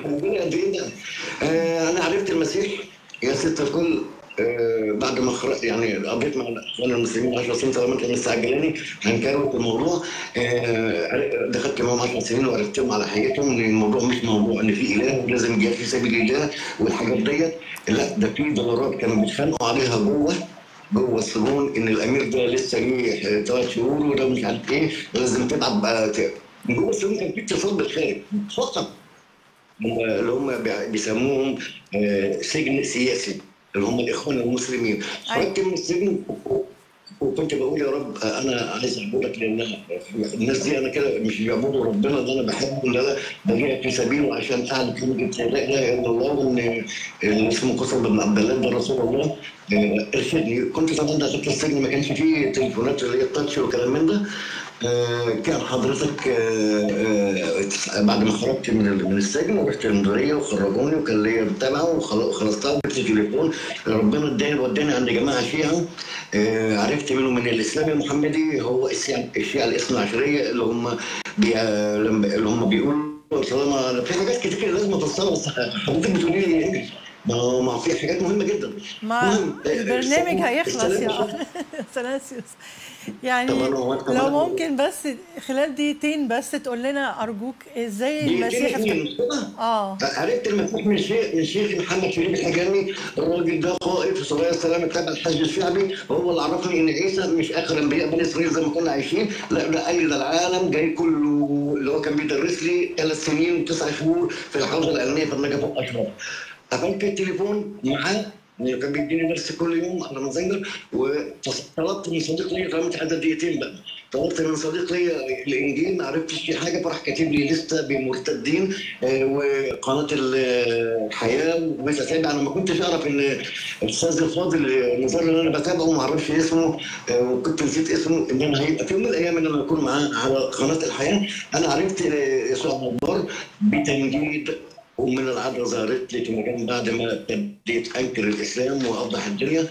آه انا عرفت المسيح يا ست الكل آه بعد ما خرجت يعني قضيت مع الاخوان المسلمين 10 سنين طالما انت مستعجلاني هنكروت الموضوع آه دخلت معاهم 10 سنين وعرفتهم على حقيقتهم ان الموضوع مش موضوع ان في اله ولازم جهاد في سبيل الله والحاجات ديت لا ده في دولارات كانوا بيتخانقوا عليها جوه جوه السجون ان الامير ده لسه ليه ثلاث شهور وده مش عارف ايه لازم تبعت بقى جوه السجون كان في اتصال بالخارج فقط اللي هم بيسموهم سجن سياسي اللي هم الاخوان المسلمين خرجت من السجن وكنت بقول يا رب انا عايز اعبدك لان الناس دي انا كده مش بيعبدوا ربنا ده انا بحبه ان انا بجيء في سبيله عشان اعلن كلمه لا اله الا الله وان اللي اسمه قسم بن عبد الله ده رسول الله آه، ارشدني كنت زمان دخلت السجن ما كانش فيه تليفونات اللي هي التاتش وكلام من ده آه، كان حضرتك آه، آه، بعد ما خرجت من ال- من السجن ورحت المديريه وخرجوني وكان ليا متابعه وخلصتها وجبت تليفون ربنا اداني وداني عند جماعه شيعه آه، عرفت منهم ان الاسلام المحمدي هو الشيعه الشيعة الاثنى عشريه اللي هم بي... اللي هم بيقولوا طالما في حاجات كتير لازم افسرها بس حضرتك بتقولي لي ايه؟ ما هو ما في حاجات مهمه جدا ما المهم، آه، البرنامج السلام- هيخلص السلام يا اثناسيوس يعني طب أنا هو- طب لو أنا- ممكن بس خلال دقيقتين بس تقول لنا ارجوك ازاي المسيح دقيقتين افتكر اتنين كده؟ اه عرفت المسيح من شيخ من شيخ محمد شريف الحجامي الراجل ده قائد في سوريا السلام تبع الحج الشعبي هو اللي عرفني ان عيسى مش اخر انبياء بني اسرائيل زي ما كنا عايشين لا ده قال لي ده العالم جاي كله اللي هو كان بيدرس لي ثلاث سنين وتسع شهور في الحوزه العلميه في النجف الاشرف قفلت التليفون معاه يعني كان بيديني درس كل يوم على مازنجر وطلبت من صديق لي طالما عدد دقيقتين بقى طلبت من صديق لي الانجيل ما عرفتش في حاجه فراح كاتب لي لسته بمرتدين آه، وقناه الحياه وبتابع انا ما كنتش اعرف ان الاستاذ الفاضل النزار اللي انا بتابعه ما اعرفش اسمه آه، وكنت نسيت اسمه ان انا هيبقى في يوم من الايام ان انا اكون معاه على قناه الحياه انا عرفت آه، يسوع نجار بتنجيد ومن العذراء ظهرت لي في مكان بعد ما ابتديت انكر الاسلام واوضح الدنيا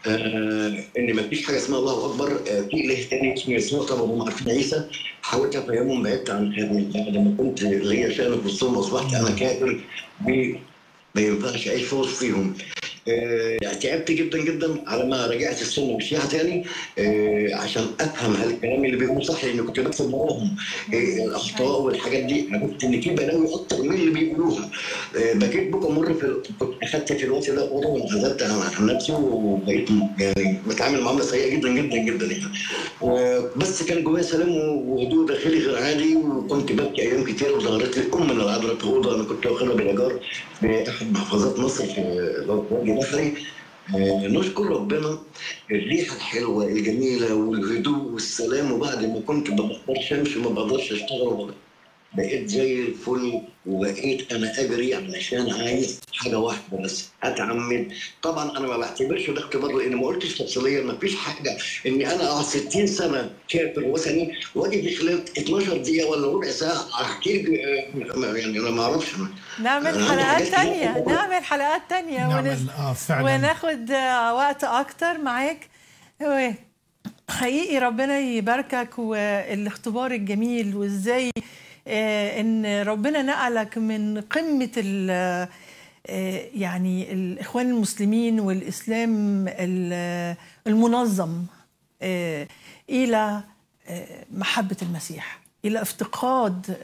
آه ان ما فيش حاجه اسمها الله اكبر آه في اله تاني اسمه يسوع طبعا هم عارفين عيسى حاولت افهمهم بعدت عن بعد ما كنت ليا شان في وسطهم اصبحت انا كافر ب- ما ينفعش اعيش في وسطهم آه، تعبت جدا جدا على ما رجعت السنه والشيعه تاني آه، عشان افهم هل الكلام اللي بيقولوه صح لان كنت بكتب وراهم آه، الاخطاء والحاجات دي عرفت ان في بلاوي اكتر من اللي بيقولوها آه، بكيت بكم مره في كنت اخدت في الوقت ده اوضه وانعزلت عن عن نفسي وبقيت م- يعني بتعامل معامله سيئه جدا جدا جدا يعني و- بس كان جوايا سلام وهدوء داخلي غير عادي وكنت ببكي ايام كتير وظهرت لي ام من العذراء في اوضه انا كنت واخدها بالايجار في احد محافظات مصر في وادي بحري آه، نشكر ربنا الريحه الحلوه الجميله والهدوء والسلام وبعد ما كنت ما بقدرش امشي ما بقدرش اشتغل بقيت زي الفل وبقيت انا اجري علشان عايز حاجه واحده بس اتعمد طبعا انا ما بعتبرش ده اختبار لان ما قلتش تفصيليا ما فيش حاجه اني انا اقعد 60 سنه كافر وثني واجي في خلال 12 دقيقه ولا ربع ساعه احكي لك آه، يعني انا ما اعرفش نعمل أنا حلقات عندي حاجات تانية كتير. نعمل حلقات تانية نعمل ونس... اه فعلا وناخد آه، وقت اكتر معاك و- حقيقي ربنا يباركك والاختبار الجميل وازاي آه، ان ربنا نقلك من قمه ال آه، يعني الاخوان المسلمين والاسلام ال- المنظم آه، الى آه، محبه المسيح الى افتقاد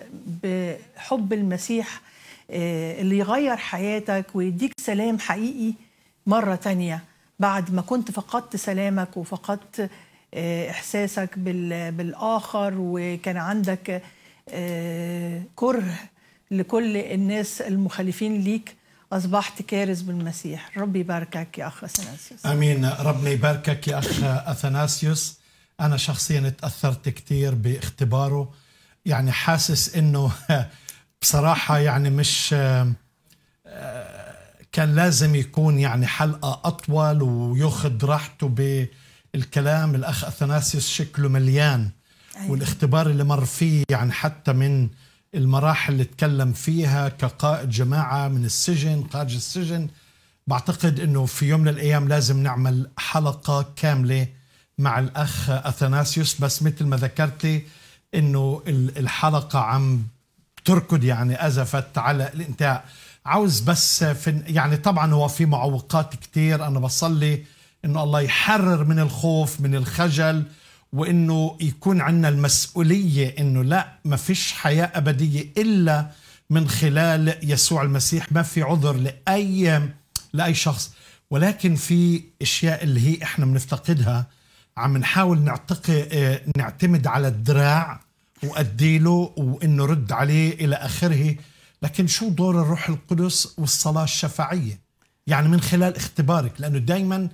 بحب المسيح آه، اللي يغير حياتك ويديك سلام حقيقي مرة تانية بعد ما كنت فقدت سلامك وفقدت آه، إحساسك بال- بالآخر وكان عندك آه، كره لكل الناس المخالفين ليك أصبحت كارث بالمسيح ربي يباركك يا أخ أثناسيوس امين ربنا يباركك يا اخ اثناسيوس انا شخصيا تاثرت كثير باختباره يعني حاسس انه بصراحه يعني مش كان لازم يكون يعني حلقه اطول وياخذ راحته بالكلام الاخ اثناسيوس شكله مليان أيوة. والاختبار اللي مر فيه يعني حتى من المراحل اللي تكلم فيها كقائد جماعه من السجن خارج السجن بعتقد انه في يوم من الايام لازم نعمل حلقه كامله مع الاخ اثناسيوس بس مثل ما ذكرتي انه ال- الحلقه عم تركض يعني ازفت على الانتهاء عاوز بس في يعني طبعا هو في معوقات كتير انا بصلي انه الله يحرر من الخوف من الخجل وانه يكون عندنا المسؤوليه انه لا ما فيش حياه ابديه الا من خلال يسوع المسيح ما في عذر لاي لاي شخص ولكن في اشياء اللي هي احنا بنفتقدها عم نحاول نعتقي اه، نعتمد على الدراع وأديله وإنه رد عليه إلى آخره لكن شو دور الروح القدس والصلاة الشفاعية يعني من خلال اختبارك لأنه دايما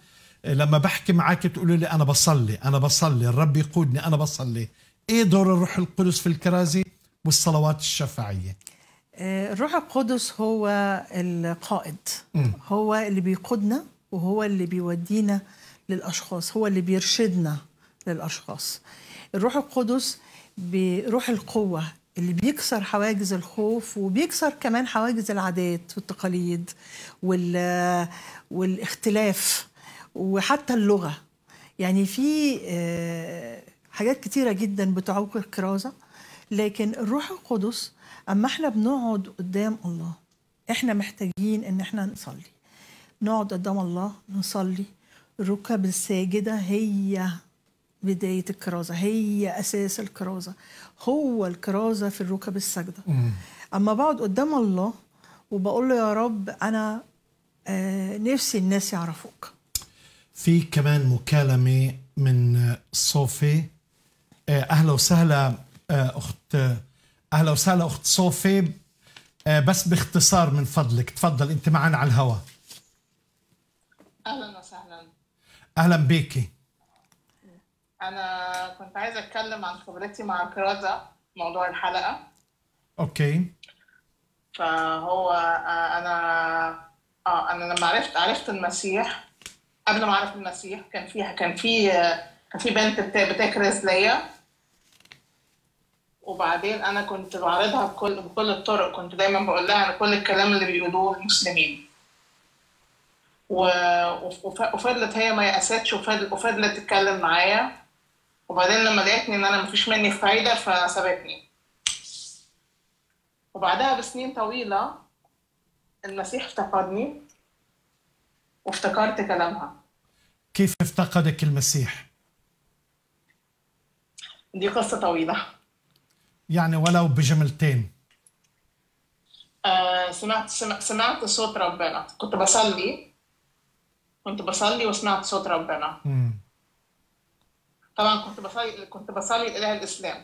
لما بحكي معك تقولوا لي انا بصلي انا بصلي الرب يقودني انا بصلي ايه دور الروح القدس في الكرازه والصلوات الشفاعيه آه، الروح القدس هو القائد هو اللي بيقودنا وهو اللي بيودينا للأشخاص هو اللي بيرشدنا للأشخاص الروح القدس بروح القوة اللي بيكسر حواجز الخوف وبيكسر كمان حواجز العادات والتقاليد وال والاختلاف وحتى اللغة يعني في آه، حاجات كتيرة جدا بتعوق الكرازة لكن الروح القدس اما احنا بنقعد قدام الله احنا محتاجين ان احنا نصلي نقعد قدام الله نصلي الركب الساجده هي بدايه الكرازه هي اساس الكرازه هو الكرازه في الركب الساجده اما بقعد قدام الله وبقول له يا رب انا آه نفسي الناس يعرفوك في كمان مكالمه من صوفي آه، اهلا وسهلا آه، اخت اهلا وسهلا اخت صوفي آه، بس باختصار من فضلك تفضل انت معنا على الهواء اهلا وسهلا اهلا بيكي انا كنت عايزه اتكلم عن خبرتي مع الكرازه موضوع الحلقه اوكي فهو آه، انا اه انا لما عرفت عرفت المسيح قبل ما اعرف المسيح كان في كان في آه، كان في بنت بت- بتكرز ليا وبعدين انا كنت بعرضها بكل بكل الطرق كنت دايما بقول لها انا كل الكلام اللي بيقولوه المسلمين و- وف- وفضلت هي ما يأستش وفضل- وفضلت تتكلم معايا وبعدين لما لقيتني ان انا مفيش مني فايده فسابتني وبعدها بسنين طويله المسيح افتقدني وافتكرت كلامها كيف افتقدك المسيح دي قصه طويله يعني ولو بجملتين آه سمعت سمع- سمعت صوت ربنا كنت بصلي كنت بصلي وسمعت صوت ربنا مم. طبعا كنت بصلي كنت بصلي الاله الاسلام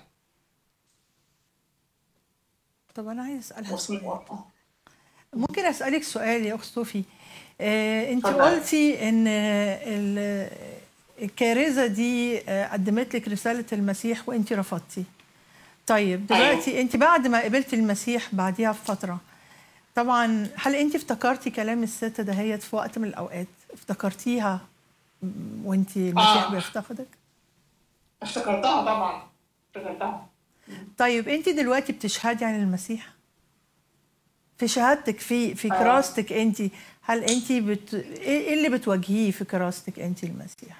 طب انا عايز اسالها سؤال وسم- ممكن اسالك سؤال يا اخت صوفي آه، انت اتفضل. قلتي ان آه، ال- الكارثه دي آه، قدمت لك رساله المسيح وانت رفضتي طيب دلوقتي انت بعد ما قبلتي المسيح بعديها بفتره طبعا هل انت افتكرتي كلام الست دهيت في وقت من الاوقات افتكرتيها وانت المسيح آه. بيفتقدك افتكرتها طبعا افتكرتها طيب انت دلوقتي بتشهدي عن المسيح في شهادتك في في كراستك انت هل انت بت... ايه إيه اللي بتواجهيه في كراستك انت المسيح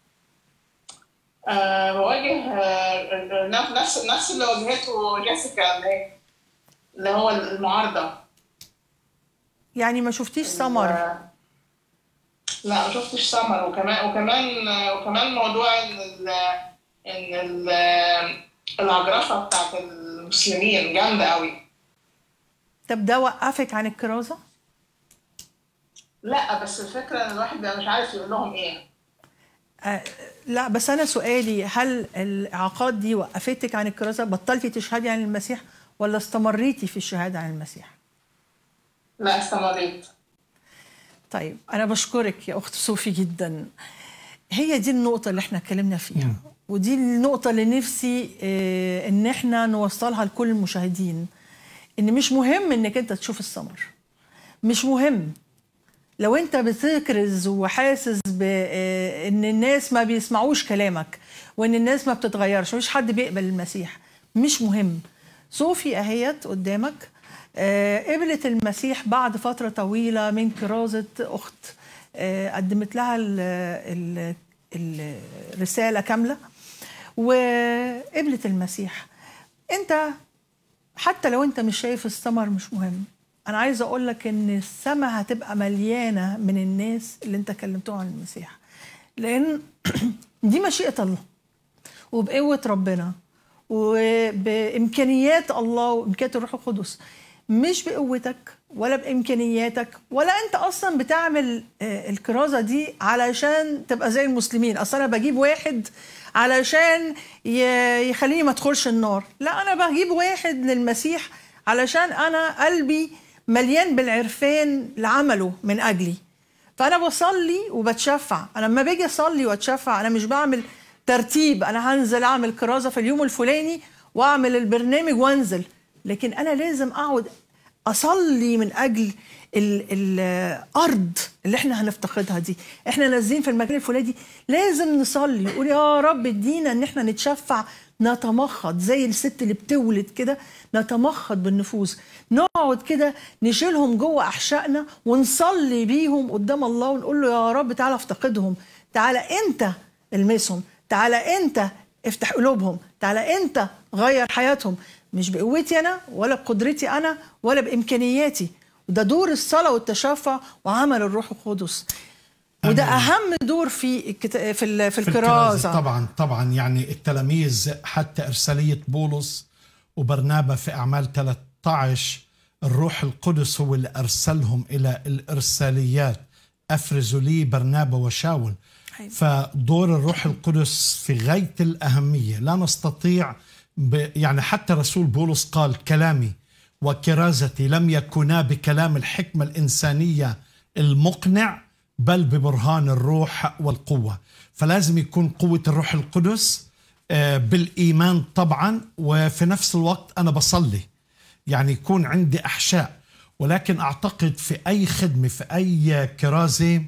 أه بواجه آه، نفس نفس نفس اللي واجهته جيسيكا اللي هي اللي هو المعارضة يعني ما شفتيش سمر آه، لا ما شفتش سمر وكمان وكمان وكمان موضوع ان ال ان ال العجرفة بتاعت المسلمين جامدة قوي طب ده وقفك عن الكرازه لا بس الفكرة ان الواحد بيبقى مش عارف يقول لهم ايه آه لا بس انا سؤالي هل الاعاقات دي وقفتك عن الكرازه بطلتي تشهدي عن المسيح ولا استمريتي في الشهاده عن المسيح لا استمريت طيب أنا بشكرك يا أخت صوفي جدا هي دي النقطة اللي احنا اتكلمنا فيها ودي النقطة اللي نفسي آه، إن احنا نوصلها لكل المشاهدين إن مش مهم إنك أنت تشوف الثمر مش مهم لو أنت بتكرز وحاسس بإن الناس ما بيسمعوش كلامك وإن الناس ما بتتغيرش مفيش حد بيقبل المسيح مش مهم صوفي أهيت قدامك آه، قبلت المسيح بعد فترة طويلة من كرازة أخت آه، قدمت لها ال ال الرسالة كاملة وقبلت المسيح أنت حتى لو أنت مش شايف الثمر مش مهم أنا عايزة أقول لك إن السماء هتبقى مليانة من الناس اللي أنت كلمتهم عن المسيح لأن دي مشيئة الله وبقوة ربنا وبإمكانيات الله وإمكانيات الروح القدس مش بقوتك ولا بإمكانياتك ولا أنت أصلا بتعمل آه، الكرازة دي علشان تبقى زي المسلمين أصلا أنا بجيب واحد علشان ي- يخليني ما ادخلش النار لا أنا بجيب واحد للمسيح علشان أنا قلبي مليان بالعرفان لعمله من أجلي فانا بصلي وبتشفع انا لما باجي اصلي واتشفع انا مش بعمل ترتيب انا هنزل اعمل كرازه في اليوم الفلاني واعمل البرنامج وانزل لكن انا لازم اقعد اصلي من اجل ال- الارض اللي احنا هنفتقدها دي احنا نازلين في المكان الفلاني لازم نصلي نقول يا رب ادينا ان احنا نتشفع نتمخض زي الست اللي بتولد كده نتمخض بالنفوس نقعد كده نشيلهم جوه احشائنا ونصلي بيهم قدام الله ونقول له يا رب تعالى افتقدهم تعالى انت المسهم تعالى انت افتح قلوبهم تعالى انت غير حياتهم مش بقوتي انا ولا بقدرتي انا ولا بامكانياتي وده دور الصلاه والتشفع وعمل الروح القدس وده اهم دور في الكت... في ال... في الكرازه طبعا طبعا يعني التلاميذ حتى إرسالية بولس وبرنابا في أعمال 13 الروح القدس هو اللي أرسلهم إلى الإرساليات أفرزوا لي برنابا وشاول أيوة. فدور الروح القدس في غاية الأهمية لا نستطيع ب يعني حتى رسول بولس قال كلامي وكرازتي لم يكونا بكلام الحكمة الإنسانية المقنع بل ببرهان الروح والقوة فلازم يكون قوة الروح القدس آه، بالإيمان طبعا وفي نفس الوقت أنا بصلي يعني يكون عندي أحشاء ولكن أعتقد في أي خدمة في أي كرازة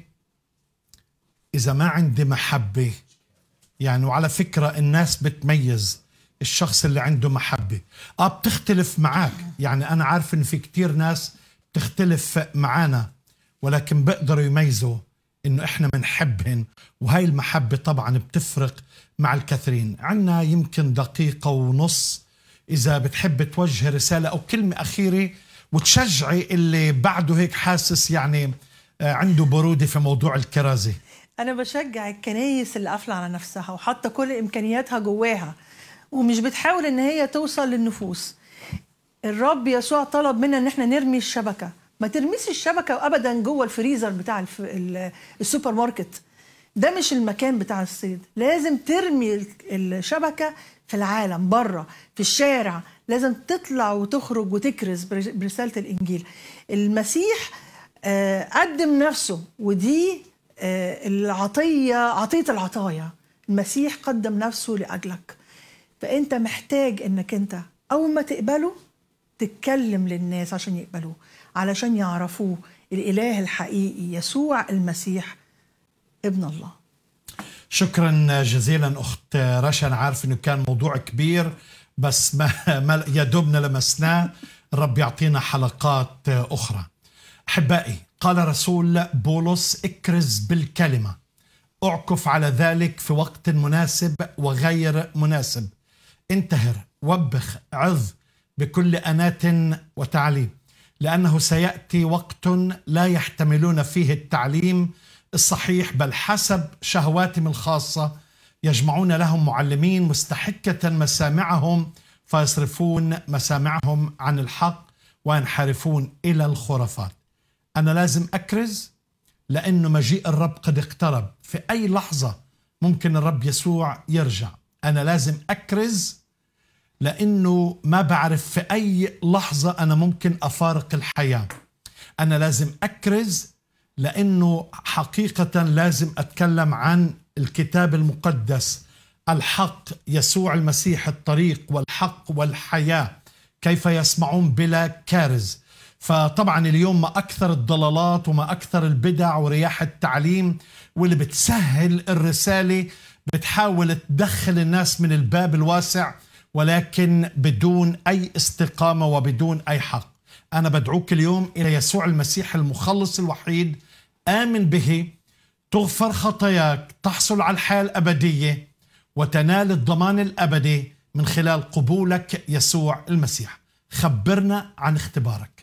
إذا ما عندي محبة يعني وعلى فكرة الناس بتميز الشخص اللي عنده محبة اه بتختلف معك يعني أنا عارف إن في كتير ناس بتختلف معانا ولكن بيقدروا يميزوا إنه إحنا بنحبهن وهاي المحبة طبعا بتفرق مع الكثيرين عنا يمكن دقيقة ونص إذا بتحب توجه رسالة أو كلمة أخيرة وتشجعي اللي بعده هيك حاسس يعني آه، عنده برودة في موضوع الكرازة انا بشجع الكنايس اللي قافله على نفسها وحاطه كل امكانياتها جواها ومش بتحاول ان هي توصل للنفوس الرب يسوع طلب منا ان احنا نرمي الشبكه ما ترميش الشبكه ابدا جوه الفريزر بتاع الف... ال- السوبر ماركت ده مش المكان بتاع الصيد لازم ترمي ال- الشبكه في العالم بره في الشارع لازم تطلع وتخرج وتكرز برس- برساله الانجيل المسيح آه، قدم نفسه ودي آه، العطيه عطيه العطايا المسيح قدم نفسه لاجلك فانت محتاج انك انت اول ما تقبله تتكلم للناس عشان يقبلوه علشان يعرفوه الاله الحقيقي يسوع المسيح ابن الله شكرا جزيلا اخت رشا انا عارف انه كان موضوع كبير بس ما, ما يا دوبنا لمسناه الرب يعطينا حلقات اخرى احبائي قال رسول بولس اكرز بالكلمه اعكف على ذلك في وقت مناسب وغير مناسب انتهر وبخ عظ بكل انات وتعليم لانه سياتي وقت لا يحتملون فيه التعليم الصحيح بل حسب شهواتهم الخاصه يجمعون لهم معلمين مستحكه مسامعهم فيصرفون مسامعهم عن الحق وينحرفون الى الخرافات انا لازم اكرز لانه مجيء الرب قد اقترب في اي لحظه ممكن الرب يسوع يرجع انا لازم اكرز لانه ما بعرف في اي لحظه انا ممكن افارق الحياه انا لازم اكرز لانه حقيقه لازم اتكلم عن الكتاب المقدس الحق يسوع المسيح الطريق والحق والحياه كيف يسمعون بلا كارز فطبعا اليوم ما اكثر الضلالات وما اكثر البدع ورياح التعليم واللي بتسهل الرساله بتحاول تدخل الناس من الباب الواسع ولكن بدون اي استقامه وبدون اي حق انا بدعوك اليوم الى يسوع المسيح المخلص الوحيد امن به تغفر خطاياك تحصل على الحياه الابديه وتنال الضمان الابدي من خلال قبولك يسوع المسيح خبرنا عن اختبارك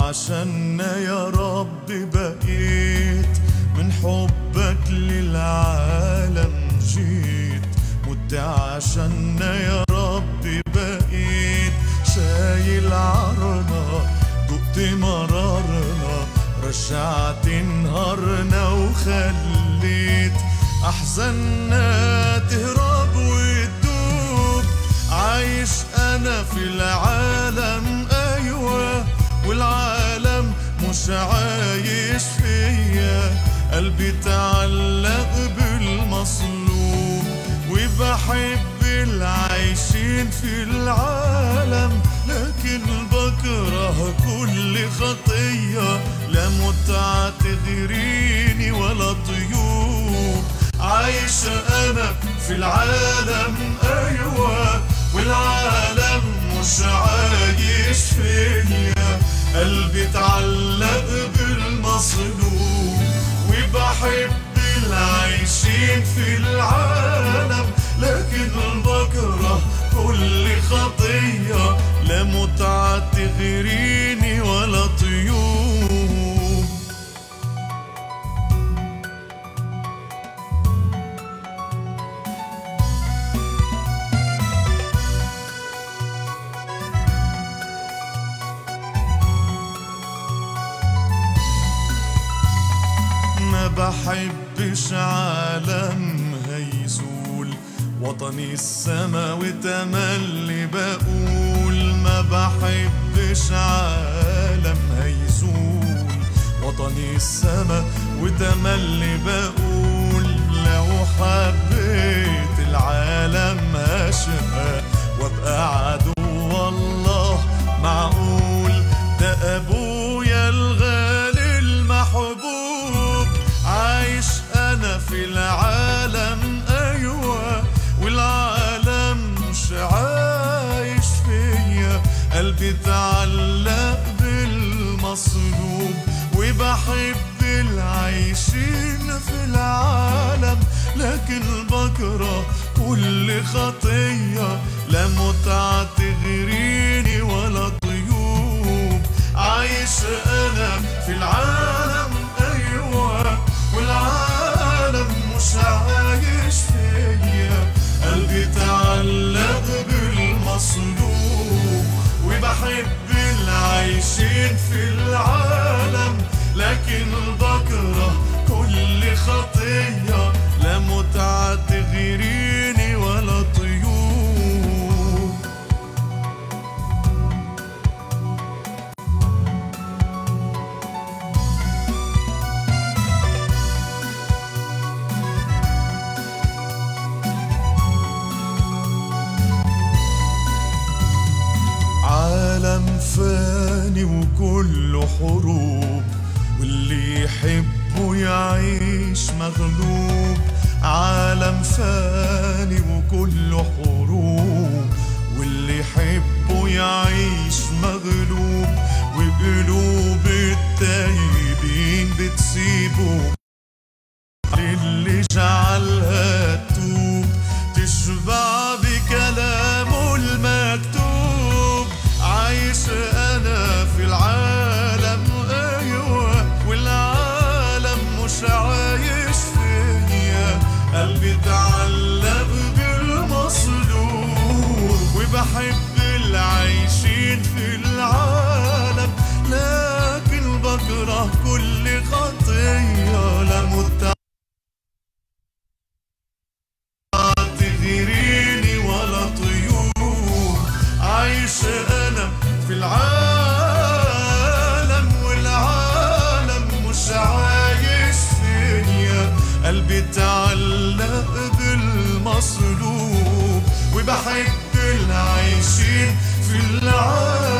عشاننا يا رب بقيت من حبك للعالم جيت مت عشاننا يا رب بقيت شايل عارنا دقت مرارنا رجعت نهارنا وخليت أحزاننا تهرب وتدوب عايش أنا في العالم أيوة والعالم مش عايش فيا قلبي تعلق بالمصلوب وبحب العايشين في العالم لكن بكره كل خطية لا متعة تغريني ولا طيوب عايش أنا في العالم أيوة والعالم مش عايش فيا قلبي تعلق بالمصلوب وبحب العايشين في العالم لكن بكره كل خطية لا متعة تغريني ولا طيوب ما بحبش عالم هيزول وطني السما وتملي بقول ما بحبش عالم هيزول وطني السما وتملي بقول لو حبيت العالم هشقى وابقى عدو والله معقول ده ابويا الغالي المحبوب عايش انا في العالم ايوه والعالم مش عايش فيا قلبي تعلق بالمصلوب وبحب العايشين في العالم لكن بكره كل خطية لا متعة تغريني ولا طيوب عايش أنا في العالم أيوة والعالم مش عايش فيا قلبي تعلق بالمصلوب وبحب العايشين في العالم لكن بكره كل خطية لا متعة تغريني ولا طيوب عالم فاني وكله حروب واللي يحبه يعيش مغلوب عالم فاني وكله حروب واللي يحبه يعيش مغلوب وقلوب التايبين بتسيبه اللي جعلها تتوب تشبع بكلامه المكتوب عايش انا في العالم ايوه والعالم مش عايش فيا قلبي تعلق بالمصلوب وبحب العايشين في العالم لكن بكره كل خطيه لا متعة تغيريني ولا طيوب عايش انا في العالم والعالم مش عايش فيا قلبي تعلق بالمصلوب وبحب العايشين في العالم